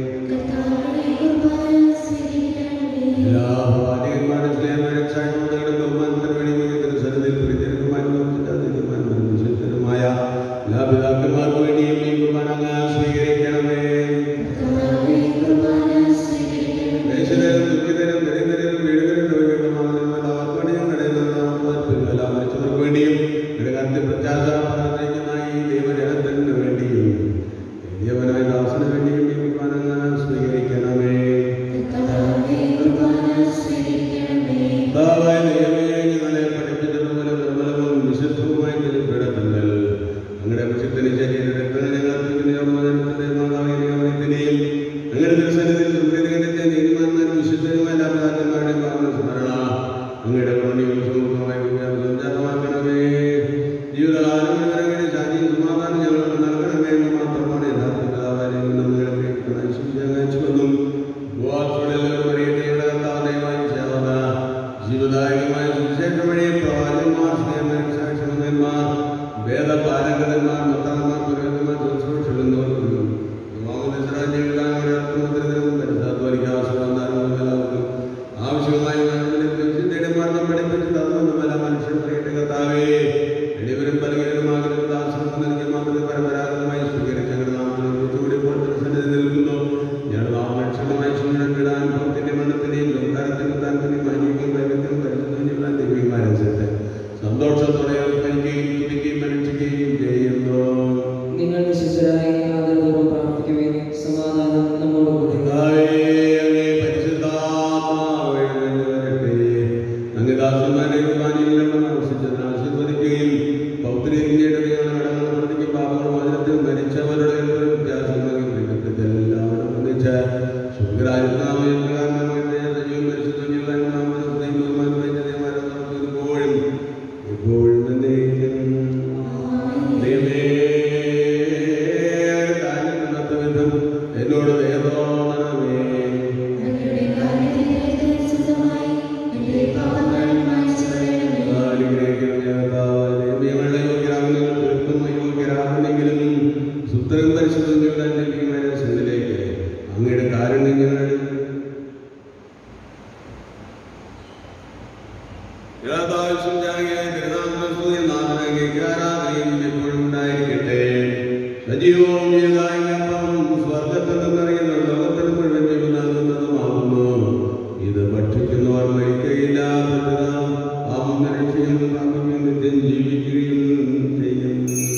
Speaker 1: എല്ലാ ഭഗവാനികന്മാരുടെ സ്നേഹം രക്ഷാകരണങ്ങളുടെ ബഹുമാനത്തിന് വേണ്ടി മികച്ച സന്നിധിയിൽ പ്രീതികരമായും വിശുദ്ധരുമായ എല്ലാ പിതാക്കന്മാർക്ക് വേണ്ടിയും ഈ കുർബാന സ്വീകരിക്കണമേ ദേശതരും ദുഃഖിതരും ദരിദ്രരും വീടുകളിൽ രോഗികളും എല്ലാവർക്കും വേണ്ടി ഞങ്ങളുടെ എല്ലാ മരിച്ചവർക്ക് വേണ്ടിയും ഘടകത്തിൽ പ്രത്യാശ പ്രാർത്ഥിക്കുന്ന ഈ ദൈവജനത്തിന് വേണ്ടിയും വലിയവനായ ദാസന് അങ്ങനെ ദിവസത്തിൽ സുപ്രീതികന്റെ നീതിമാന്മാരും വിശുദ്ധരുമായ എല്ലാ പിതാക്കന്മാരുടെയും പാവന സ്മരണ അങ്ങയുടെ കരുണയും സമൃദ്ധമായ സഞ്ചാരമാക്കണമേ ജീവിതകാലം മുഴുവൻ ശാന്തിയും സമാധാനം ഞങ്ങൾക്ക് നൽകണമേ എന്ന് മാത്രമാണ് യഥാർത്ഥ പിതാവായ നിങ്ങളെ അയച്ചുവെന്നും ജീവദായകമായ സുവിശേഷം വഴി പ്രവാചകന്മാർ സ്നേഹന്മാർ സാക്ഷരന്മാർ വേദപാലകന്മാർ മത്താന്മാർ പുരോഹിതന്മാർ ശുശ്രൂഷകൾ എന്നിവർക്കും ആവശ്യമായ മരണം പഠിപ്പിച്ച് തന്നു പല മനുഷ്യൻ പറയട്ടെ കർത്താവേ എളിവരും പലകരുമാകലും ദാസനും നൽകിയ മാത്രമേ പരമ്പരാഗതമായി സ്വീകരിച്ച ഞങ്ങളുടെ നാമത്തിൽ ഒത്തുകൂടി ഇപ്പോൾ സന്നിധി നിൽക്കുന്നു ഞങ്ങളുടെ നാമക്ഷണമായ സുന്ദരപ്പിടാൻ ഭക്തിന്റെ മരണത്തിന്റെയും ലോകാരത്തിനും താരത്തിന്റെയും മാനിക്കും വൈകത്തിനും പരിശുദ്ധ ദൈവീമാരനുസരിച്ച് സന്തോഷത്തോടെ സ്മരിക്കുകയും തുതിക്കുകയും അനുഷ്ഠിക്കുകയും ചെയ്യുന്നു
Speaker 4: നിങ്ങൾ വിശ്വസരായി ആദരപൂർവ്വം പ്രാർത്ഥിക്കുവിൻ സമാധാനം നമ്മോട് കൂടെ
Speaker 1: കർത്താവേ, അങ്ങേ പരിശുദ്ധാത്മാവ് എഴുന്നള്ളി വരട്ടെ. അങ്ങേ ദാസന്മാരുടെ കുർബാനയിലെല്ലാം ആവശ്യിച്ചതിന് ആശീർവദിക്കുകയും പൗത്രീകയുടെ ഞങ്ങളുടെ കടങ്ങൾ പ്രതിക്കും പാപങ്ങളും അതിനത്തിൽ മരിച്ചവരുടെ ഒരു വ്യത്യാസം നൽകി പ്രിയപ്പെട്ട എല്ലാവരും ഒന്നിച്ച് ശുക്രായുധാമയും പ്രകാരമായ സജീവം പരിശുദ്ധം ചെയ്യാൻ നാമത്തിൽ ദൈവമാനുമായി ജനമാരെ ഇപ്പോഴും ഇപ്പോഴും എന്നേക്കും ദൈവമേ, കാര്യം നടത്ത വിധം എന്നോട് വേദോണമേ
Speaker 3: അങ്ങയുടെ കാര്യത്തിൽ സ്വന്തമായി എന്റെ പാപങ്ങൾ മായ്ച്ചു കളയണമേ
Speaker 1: സുത്തരം പരിശുദ്ധങ്ങളുടെ സന്നിലേക്ക് അങ്ങയുടെ കാരുണ്യം ഞങ്ങൾ എപ്പോഴും ഉണ്ടായിരിക്കട്ടെ സജീവവും ജീവദായകവും സ്വർഗത്തിൽ നിന്നറിയുന്ന ലോകത്തിൽ മുഴുവൻ ജീവൻ നൽകുന്നതുമാകുന്നു ഇത് ഭക്ഷിക്കുന്നവർ മരിക്കയില്ല ആമരക്ഷയും പ്രാപിക്കും നിത്യം ജീവിക്കുകയും ചെയ്യും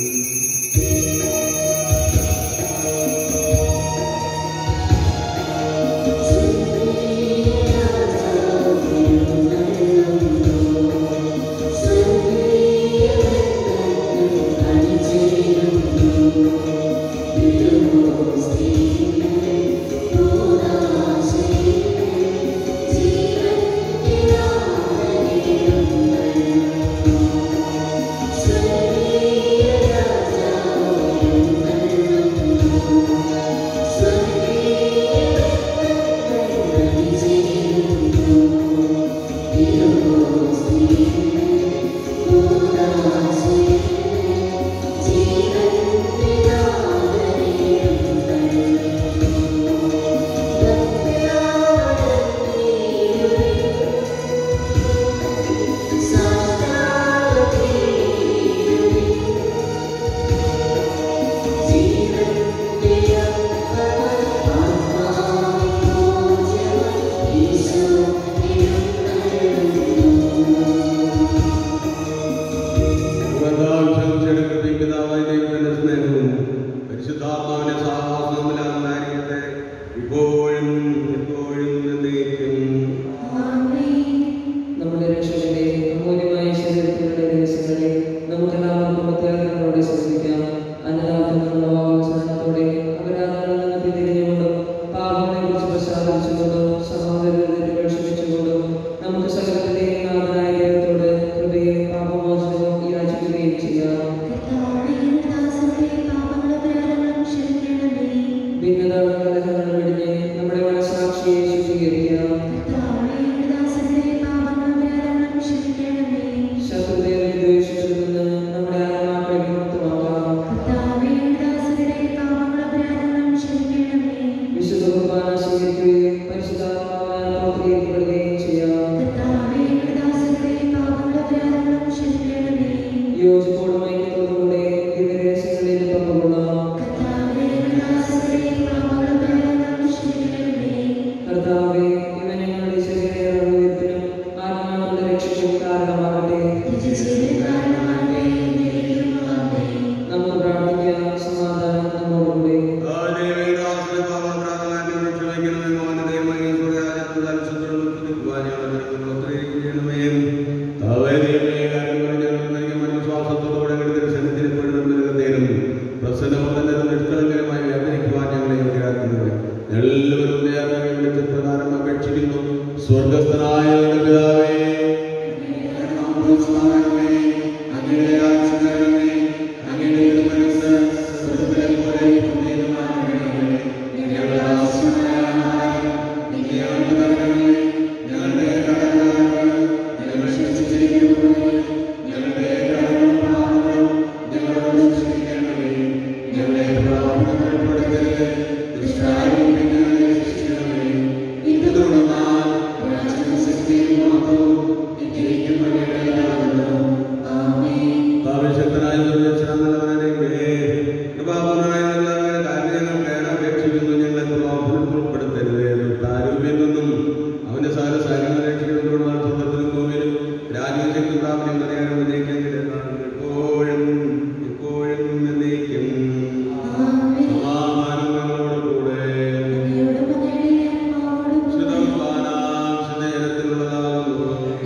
Speaker 1: പിതാവായ ദൈവത്തിന്റെ സ്നേഹവും പരിശുദ്ധാത്മാവിന്റെ സഹവാസവും എല്ലാം ഉണ്ടായിരിക്കട്ടെ ഇപ്പോഴും എപ്പോഴും എന്നേക്കും
Speaker 4: നമ്മുടെ രക്ഷകന്റെ അമൂല്യമായ ശരീരത്തിലുള്ള രഹസ്യങ്ങളെ നമുക്കെല്ലാവർക്കും പ്രത്യേകതകളോടെ ശ്രദ്ധിക്കാം അന്നദാനത്തിനുള്ള വാഗ്ദാനത്തോടെ അപരാധങ്ങളിൽ നിന്ന് പിന്തിരിഞ്ഞുകൊണ്ടും പാപങ്ങളെ കുറിച്ച് പ്രസാദിച്ചുകൊണ്ടും സഹോദരത്തെ ക്ഷമിച്ചുകൊണ്ടും നമുക്ക് സകലത്തിന്റെയും നാഥനായ ദൈവത്തോട് കൃപയും പാപമോചനവും യാചിക്കുകയും ചെയ്യാം ഭിന്നതകളും കലഹങ്ങളും വെടിഞ്ഞ് നമ്മുടെ മനസാക്ഷിയെ ശുദ്ധീകരിക്കാം ശത്രുതയെ ദ്വേഷിച്ചിൽ നിന്ന് നമ്മുടെ ആത്മാക്കളെ വിമുക്തമാക്കാം വിശുദ്ധ കുർബാന സ്വീകരിക്കുകയും പരിശുദ്ധാത്മാവിനാൽ പ്രവർത്തിക്കപ്പെടുകയും ചെയ്യാം യോജിപ്പോടും ഐക്യത്തോടുകൂടെ ദിവ്യരഹസ്യങ്ങളിൽ പങ്കുകൊള്ളാം
Speaker 3: കർത്താവേ,
Speaker 1: എല്ലാവരും നേർന്ന വിളിച്ച പ്രകാരം അപേക്ഷിക്കുന്നു സ്വർഗസ്ഥനായ ഞങ്ങളുടെ പിതാവേ ഭാവിശക്തനായ അപേക്ഷിക്കുന്നു ഞങ്ങളെ പ്രലോഭനത്തിൽ ഉൾപ്പെടുത്തരുത് താരൂപ്യം നിന്നും അവന്റെ സകല സൈന്യങ്ങൾ രക്ഷിക്കുന്നതോടുള്ള സ്വർഗത്തിലും ഭൂമിയിലും രാജ്യശക്തി പ്രാപ്തി നിറയാനും വിജയിക്കാൻ എപ്പോഴും എപ്പോഴും എന്നേക്കും സമാധാനം ഞങ്ങളോട് കൂടെ ശുദ്ധം പാനാം ശുദ്ധജലത്തിലുള്ളതാകുന്നു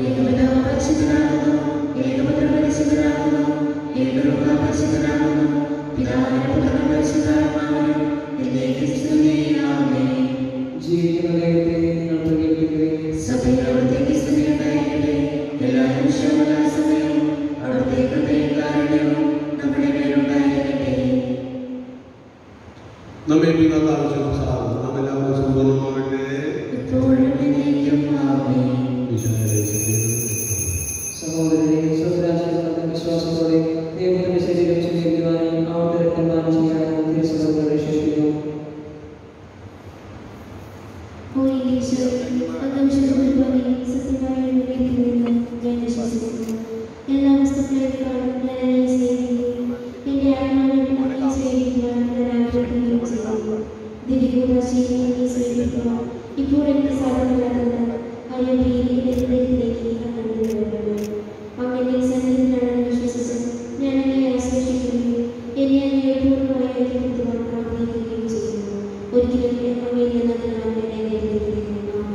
Speaker 4: ജീവിക്കുന്ന ദൈവത്തെ നിങ്ങൾ പ്രകീർത്തിക്കുകയും
Speaker 1: നമ്മെ പിന്നത്തെ ആവശ്യം സാറും നാം എല്ലാവരും സമ്പൂർണ്ണമാകട്ടെ ഈശോയുടെ ശരീരം
Speaker 4: സഹോദരനെ സ്വരാജ്യങ്ങളുടെ വിശ്വാസത്തോടെ ദൈവത്തിന്റെ ശരീരം സ്വീകരിക്കുവാനും അവിടുത്തെ രക്തപാനം ചെയ്യാനും തിരുസഭ പ്രവേശിക്കുന്നു
Speaker 3: എല്ലാ വസ്തുക്കളെക്കാളും ഞാൻ എന്നെ സ്നേഹിക്കുന്നു എന്റെ ആത്മാവിൽ അങ്ങേ സ്നേഹിക്കുവാൻ ഞാൻ ആഗ്രഹിക്കുകയും ചെയ്യുന്നു ദിവ്യകൂടാശിയെ നീ സ്നേഹിക്കുവാൻ ഇപ്പോൾ എനിക്ക് സാധ്യമല്ലാത്തത് അയ്യോ ഭീതി ഹൃദയത്തിലേക്ക് കണ്ണുനീർ അങ്ങനെ സന്നിധിയിലാണ് വിശ്വസിച്ച് ഞാൻ എന്നെ ആശ്ലേഷിക്കുകയും എന്നെ അങ്ങയെ പൂർണ്ണമായി ഐക്യപ്പെടുത്തുവാൻ പ്രാർത്ഥിക്കുകയും ചെയ്യുന്നു ഒരിക്കലും അങ്ങേ എന്നതിനാൽ എന്നെ നേരിടുകയും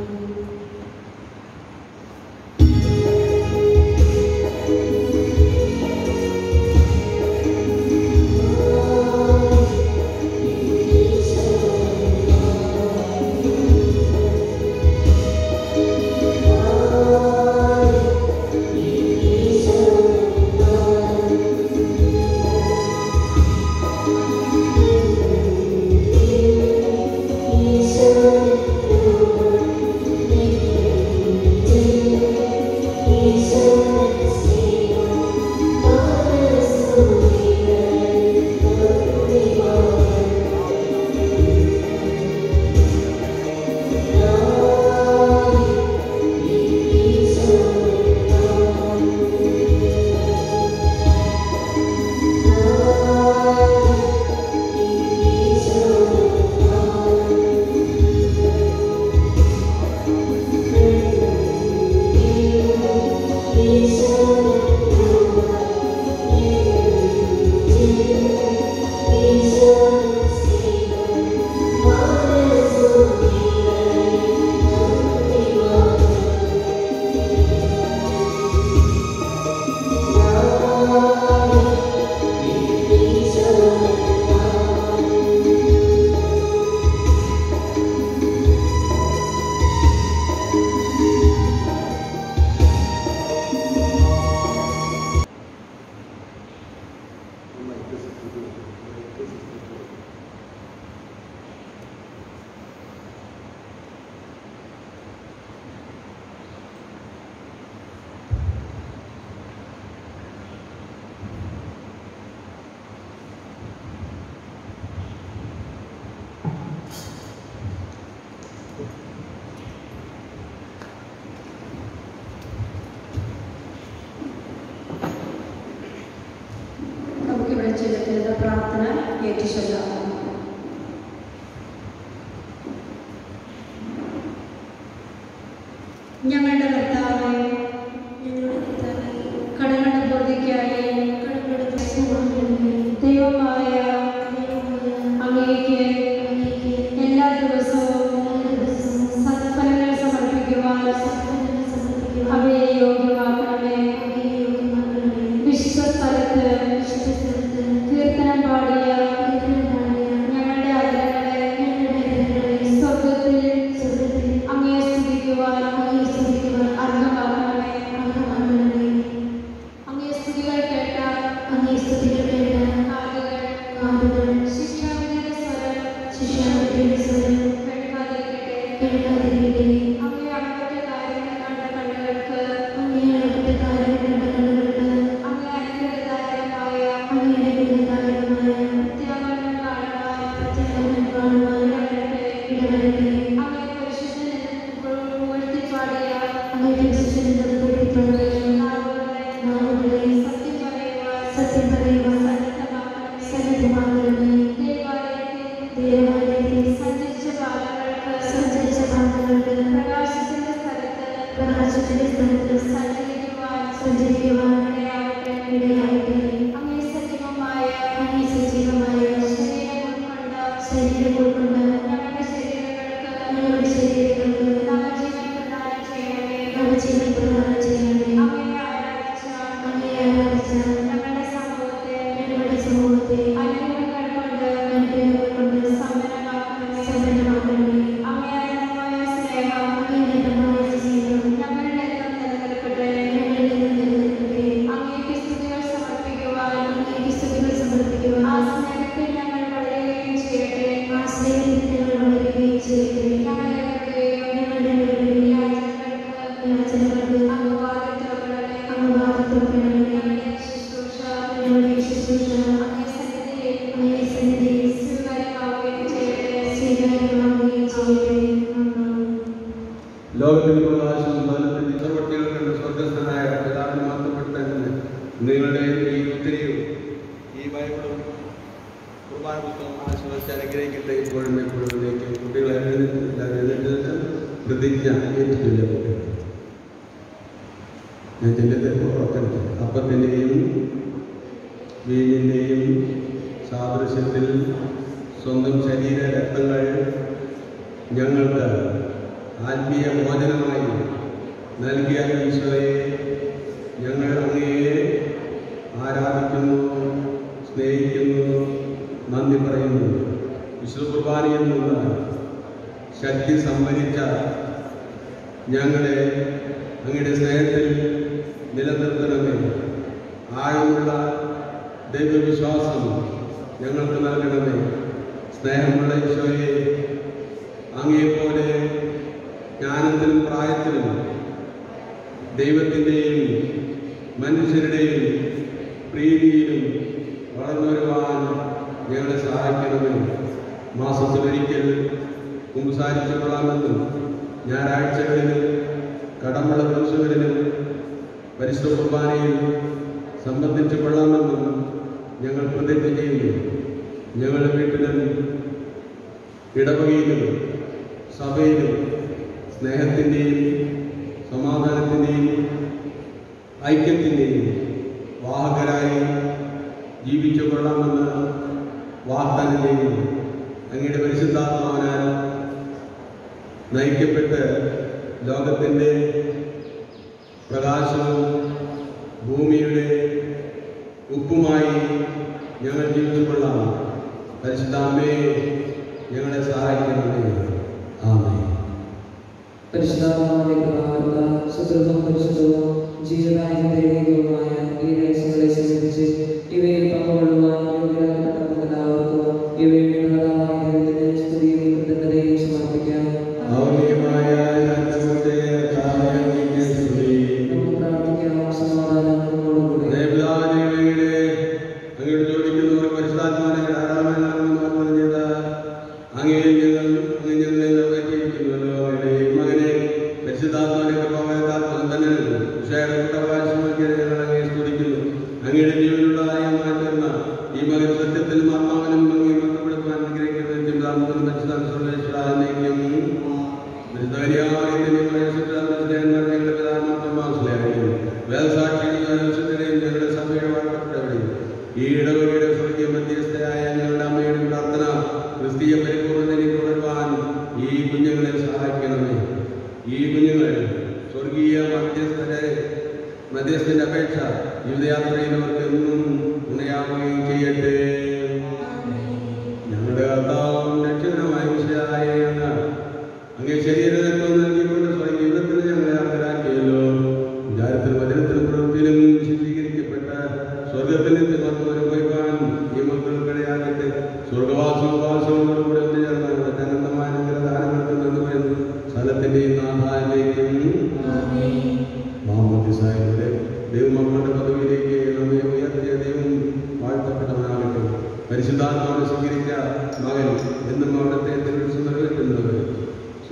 Speaker 2: നമുക്കിവിടെ ചെയ്തിട്ടുള്ള പ്രാർത്ഥന ഏറ്റുചൊല്ലാം ഞങ്ങളുടെ കർത്താവേ
Speaker 3: ഞങ്ങളുടെ കർത്താവേ,
Speaker 2: കടങ്ങളുടെ പൂർത്തിക്കായി
Speaker 3: കടങ്ങളുടെ പ്രശ്നമാകണമേ.
Speaker 2: ദൈവമായ
Speaker 3: ദൈവമായ
Speaker 2: അങ്ങേക്ക്
Speaker 3: അങ്ങേക്ക്
Speaker 2: എല്ലാ ദിവസവും
Speaker 3: എല്ലാ ദിവസവും
Speaker 2: സത്ഫലങ്ങൾ സമർപ്പിക്കുവാൻ
Speaker 3: സത്ഫലങ്ങൾ സമർപ്പിക്കുവാൻ
Speaker 2: അവയെ യോഗ്യമാക്കണമേ
Speaker 3: അങ്ങയെ യോഗ്യമാക്കണമേ.
Speaker 2: വിശുദ്ധ സ്ഥലത്ത്
Speaker 3: വിശുദ്ധ സ്ഥലത്ത്
Speaker 2: കീർത്തനം പാടിയ
Speaker 3: കീർത്തനം പാടിയ
Speaker 2: ഞങ്ങളുടെ ആദരങ്ങളെ
Speaker 3: ഞങ്ങളുടെ ഹൃദയങ്ങളെ
Speaker 2: സ്വ
Speaker 3: ശിഷ്യാമത്തിന്റെ സ്വരം
Speaker 2: കേൾക്കാതിരിക്കട്ടെ
Speaker 3: കേൾക്കാതിരിക്കട്ടെ
Speaker 2: അങ്ങേ അളവറ്റ കാര്യങ്ങൾ കണ്ട കണ്ണുകൾക്ക്
Speaker 3: അങ്ങേ അളവറ്റ കാര്യം കണ്ട കണ്ണുകൾക്ക്
Speaker 2: അങ്ങേ അനുഗ്രഹദായകമായ
Speaker 3: അങ്ങയുടെ ഗുണകാരണമായ
Speaker 2: പ്രത്യാഗമനം കാണുവാൻ
Speaker 3: പ്രത്യേകം കാണുവാൻ
Speaker 2: ഇടവരട്ടെ.
Speaker 3: ഇടവരട്ടെ
Speaker 2: അങ്ങേ പരിശുദ്ധനെ പുകഴ്ത്തിപ്പാടിയ
Speaker 3: അങ്ങയുടെ വിശ്വസനീയത കൂട്ടിപ്പറയുക
Speaker 2: നാളുകളെ
Speaker 3: നാളുകളെ
Speaker 2: സത്യം പറയുവാൻ
Speaker 3: സത്യം പറയുവാൻ
Speaker 2: സന്നദ്ധമാക്കണമേ.
Speaker 3: സന്നദ്ധമാകണമേ
Speaker 2: ദൈവാലയത്തിൽ
Speaker 3: ദേവാലയത്തിൽ
Speaker 2: സഞ്ചരിച്ച പാതകൾക്ക്
Speaker 3: സഞ്ചരിച്ച പാതകൾക്ക്
Speaker 2: പ്രകാശത്തിന്റെ സ്ഥലത്ത്
Speaker 3: പ്രകാശത്തിന്റെ സ്ഥലത്ത്
Speaker 2: സഞ്ചരിക്കുവാൻ
Speaker 3: സഞ്ചരിക്കുവാൻ
Speaker 2: ഇടയാകട്ടെ.
Speaker 3: ഇടയാകട്ടെ
Speaker 2: അങ്ങേ സജീവമായ
Speaker 3: അങ്ങേ സജീവമായ
Speaker 2: ശരീരം ഉൾക്കൊണ്ട്
Speaker 3: ശരീരം ഉൾക്കൊണ്ട്
Speaker 2: ഞങ്ങളുടെ ശരീരങ്ങൾക്ക്
Speaker 3: ഞങ്ങളുടെ ശരീരങ്ങൾക്ക്
Speaker 2: നവജീവൻ പ്രദാനം ചെയ്യണമേ.
Speaker 3: നവജീവൻ പ്രദാനം ചെയ്യണമേ
Speaker 2: അങ്ങയെ ആരാധിച്ച
Speaker 3: അങ്ങേ ആരാധിച്ച
Speaker 2: ഞങ്ങളുടെ സമൂഹത്തെ
Speaker 3: ഞങ്ങളുടെ സമൂഹത്തെ
Speaker 2: അനുഗ്രഹങ്ങൾ കൊണ്ട്
Speaker 3: അനുഗ്രഹങ്ങൾ കൊണ്ട്
Speaker 2: സമ്പന്നമാക്കണമേ.
Speaker 3: സമ്പന്നമാക്കണമേ
Speaker 2: അങ്ങേ അനന്തമായ സ്നേഹം
Speaker 3: അങ്ങയുടെ അനന്തമായ സ്നേഹം
Speaker 2: ഞങ്ങളുടെ എല്ലാം നിലനിൽക്കട്ടെ.
Speaker 3: ഞങ്ങളിൽ നിന്ന് നിലനിൽക്കട്ടെ
Speaker 2: അങ്ങേക്ക് സ്തുതികൾ സമർപ്പിക്കുവാൻ
Speaker 3: അങ്ങേക്ക് സ്തുതികൾ സമർപ്പിക്കുവാൻ
Speaker 2: ആ സ്നേഹത്തിൽ ഞങ്ങൾ വളരുകയും ചെയ്യട്ടെ.
Speaker 3: ആ സ്നേഹത്തിൽ ഞങ്ങൾ വളരുകയും ചെയ്യട്ടെ
Speaker 2: ഞങ്ങളെവരുടെയും
Speaker 3: ഞങ്ങളുടെ ഇടയിലെ
Speaker 2: യാചനകൾക്ക്
Speaker 3: യാചനകൾക്ക്
Speaker 2: അങ്ങ് വാതിൽത്തുറക്കണമേ.
Speaker 3: അങ്ങ് വാതിൽ തുറക്കണമേ
Speaker 2: ഞങ്ങളുടെ ശുശ്രൂഷ
Speaker 3: ഞങ്ങളുടെ ശുശ്രൂഷ
Speaker 2: അങ്ങേ സന്നിധിയിൽ
Speaker 3: അങ്ങേ സന്നിധിയിൽ
Speaker 2: സ്വീകാര്യമാവുകയും ചെയ്യട്ടെ.
Speaker 3: സ്വീകാര്യമാവുകയും ചെയ്യട്ടെ ആമേൻ.
Speaker 1: ലോകത്തിൽ പ്രകാശം കാലത്തിന്റെ ചുവട്ടികൾ കണ്ട് സ്വർഗസ്ഥനായ പിതാവിന് മാത്രപ്പെട്ടെന്ന് നിങ്ങളുടെ ഈ ഉത്തരയും ഈ ബൈബിളും കുർബാന പുസ്തകം ആശീർവദിച്ച് അനുഗ്രഹിക്കട്ടെ ഇപ്പോഴും എപ്പോഴും ഇതിലേക്ക് കുട്ടികളെ എഴുന്നേറ്റ് എല്ലാവരും എഴുന്നേറ്റ് പ്രതിജ്ഞ ഏറ്റുചൊല്ലിയ കുട്ടികൾ ഞാൻ ചെല്ലത്തെ ഉറക്കരുത് അപ്പത്തിൻ്റെയും വീഞ്ഞിൻ്റെയും സാദൃശ്യത്തിൽ സ്വന്തം ശരീര രക്തങ്ങൾ ഞങ്ങൾക്ക് ആത്മീയ മോചനമായി നൽകിയ ഈശോയെ ഞങ്ങൾ അങ്ങയെ ആരാധിക്കുന്നു സ്നേഹിക്കുന്നു നന്ദി പറയുന്നു വിശുദ്ധ കുർബാനയിൽ നിന്ന് ശക്തി സംഭരിച്ച ഞങ്ങളെ അങ്ങയുടെ സ്നേഹത്തിൽ നിലനിർത്തണമേ ആഴമുള്ള ദൈവവിശ്വാസം ഞങ്ങൾക്ക് നൽകണമേ സ്നേഹമുള്ള ഈശോയെ അങ്ങേപ്പോലെ ജ്ഞാനത്തിലും പ്രായത്തിലും ദൈവത്തിൻ്റെയും മനുഷ്യരുടെയും പ്രീതിയിലും വളർന്നു വരുവാൻ ഞങ്ങളെ സഹായിക്കണമേ മാസത്തിലൊരിക്കൽ കുമ്പസാരിച്ചു കൊള്ളാമെന്നും ഞായറാഴ്ചകളിലും കടമുള്ള ദിവസങ്ങളിലും പരിശുദ്ധ കുർബാനയിൽ സംബന്ധിച്ചു കൊള്ളാമെന്നും ഞങ്ങൾ പ്രതിജ്ഞ ചെയ്യുന്നു ഞങ്ങളുടെ വീട്ടിലും ഇടവകയിലും സഭയിലും സ്നേഹത്തിൻ്റെയും സമാധാനത്തിൻ്റെയും ഐക്യത്തിൻ്റെയും വാഹകരായി ജീവിച്ചു കൊള്ളാമെന്ന് വാഗ്ദാനം ചെയ്യുന്നു അങ്ങയുടെ പരിശുദ്ധാത്മാവിനാൽ നയിക്കപ്പെട്ട് ലോകത്തിൻ്റെ പ്രകാശവും ഭൂമിയുടെ ഉപ്പുമായി ഞങ്ങൾ ജീവിച്ചു കൊള്ളാം പരിശുദ്ധാമ്മേ ഞങ്ങളെ സഹായിക്കണമേ ആമേ
Speaker 4: പരിശുദ്ധാത്മാവിന്റെ കൃപാവൃത സുദൃഢവും പരിശുദ്ധവും ജീവനായും ദൈവികവുമായ ഈ രഹസ്യങ്ങളെ സംബന്ധിച്ച് ഇവയിൽ പങ്കുകൊള്ളുവാൻ യോഗ്യരാക്കപ്പെട്ട എല്ലാവർക്കും ഇവയുടെ പ്രധാനമായ ദൈവത്തിന് സ്തുതിയും കൃതജ്ഞതയും സമർപ്പിക്കാം
Speaker 1: ഔലിയമായ ഞങ്ങളുടെ കാവ്യങ്ങൾക്ക് സ്തുതി.
Speaker 4: നമുക്ക് പ്രാർത്ഥിക്കാം സമാധാനം നമ്മോടുകൂടെ
Speaker 1: ദൈവപിതാവിനെ അങ്ങയുടെ അങ്ങയുടെ ജോലിക്കുന്നവർ പരിശുദ്ധാത്മാവിനെ ധാരാളം നൽകുമെന്ന് ചെയ്ത അങ്ങയിൽ ഞങ്ങൾ അങ്ങ് ഞങ്ങളെ നിറവേറ്റിയിരിക്കുന്നുവല്ലോ അങ്ങയുടെ ഈ മകനെ പരിശുദ്ധാത്മാവിനെ കൃപാവയത്താത്മാവ് തന്നെ ഉഷയുടെ കൂട്ടവകാശമാക്കിയ ഞങ്ങൾ അങ്ങയെ സ്തുതിക്കുന്നു അങ്ങയുടെ ജീവനുള്ള ആര്യമായി തീർന്ന ഈ മകൻ സത്യത്തിലും ആത്മാവിനും അങ്ങേ ബന്ധപ്പെടുത്തുവാൻ അനുഗ്രഹിക്കുന്നത് പിതാവിനും പരിശുദ്ധാത്മാവിനേക്കും ഞങ്ങളുടെ സഭയുടെ വാഴ്ത്തപ്പെട്ടവരെയും ഈ ഇടവകയുടെ സ്വർഗീയ മധ്യസ്ഥയായ ഞങ്ങളുടെ അമ്മയുടെ പ്രാർത്ഥന ക്രിസ്തീയ പരിപൂർണതയിൽ തുടരുവാൻ ഈ കുഞ്ഞുങ്ങളെ സഹായിക്കണമേ ഈ കുഞ്ഞുങ്ങൾ സ്വർഗീയ മധ്യസ്ഥരെ മധ്യസ്ഥന്റെ അപേക്ഷ ജീവിതയാത്ര ചെയ്യുന്നവർക്ക് എന്നും തുണയാവുകയും ചെയ്യട്ടെ ഞങ്ങളുടെ കർത്താവും രക്ഷകനുമായ വിഷയായ അങ്ങ് അങ്ങേ ശരീരത്തിൽ നൽകിക്കൊണ്ട് സ്വയം ജീവിതത്തിൽ ഞങ്ങളെ അർഹരാക്കിയല്ലോ വിചാരത്തിലും വചനത്തിലും പ്രവൃത്തിയിലും വിശദീകരിക്കപ്പെട്ട സ്വർഗത്തിൽ നിന്ന് വന്നു അനുഭവിക്കാൻ ഈ മക്കൾക്കിടയാകട്ടെ സ്വർഗവാസവും വാസവും കൂടെ ഒന്ന് ചേർന്ന്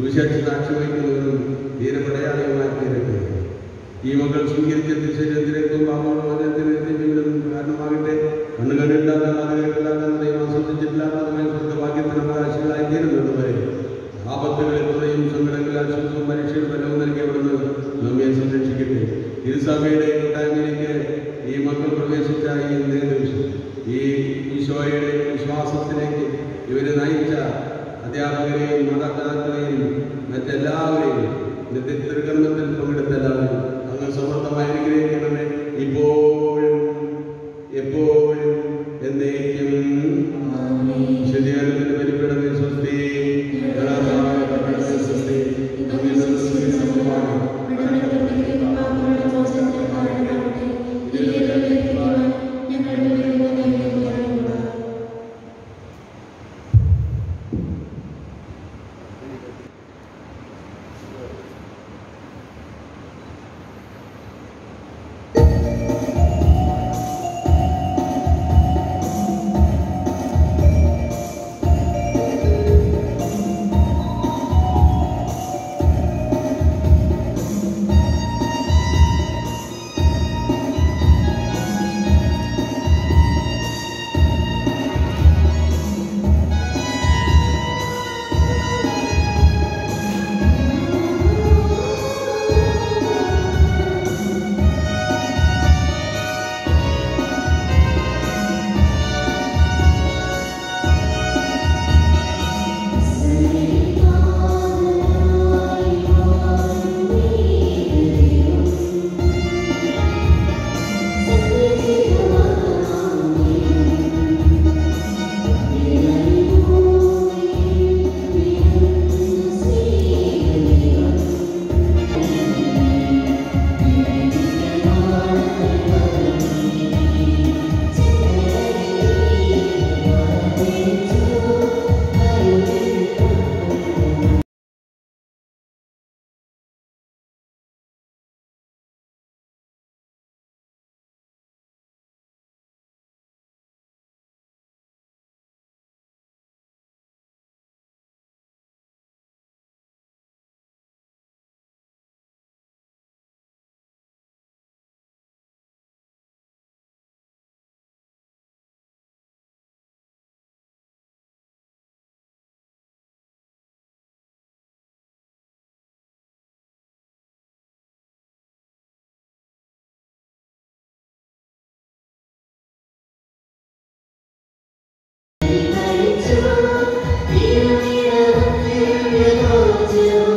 Speaker 1: സുവിശേഷ സാക്ഷി വഹിക്കുന്നവരും ധീരപടയാളിയുമായി തീരട്ടെ ഈ മക്കൾ സ്വീകരിച്ച ശരീരത്തിലേക്കും പാപത്തിനും കാരണമാകട്ടെ കണ്ണുകണ്ടില്ലാതെ കേട്ടില്ലാതെ ദൈവം ആസ്വദിച്ചിട്ടില്ലാത്തതുമായ സ്വർഗഭാഗ്യത്തിന് അവകാശികളായി തീരുന്നത് വരെ ആപത്തുകളിൽ തുറയും സങ്കടങ്ങളിൽ അശുദ്ധവും പരീക്ഷയിൽ ഫലവും നൽകി അവിടുന്ന് നമ്മെ സംരക്ഷിക്കട്ടെ ഇരുസഭയുടെ കൂട്ടായ്മയിലേക്ക് ഈ മക്കൾ പ്രവേശിച്ച ഈ നിമിഷം ഈ ഈശോയുടെ വിശ്വാസത്തിലേക്ക് ഇവരെ നയിച്ച അധ്യാപകരെയും മാതാപിതാക്കളെയും മറ്റെല്ലാവരെയും ഇന്നത്തെ തിരുക്കർമ്മത്തിൽ പങ്കെടുത്ത എല്ലാവരും അങ്ങ് സമർത്ഥമായി അനുഗ്രഹിക്കണമേ ഇപ്പോഴും എപ്പോഴും എന്നേക്കും ശരിയാനത്തിന് പരിപ്പെടമേ സ്വസ്തി കലാകാര പട്ടണമേ സ്വസ്തി നമ്മിൽ നിന്ന് സ്വസ്തി സമമാണ്
Speaker 3: ും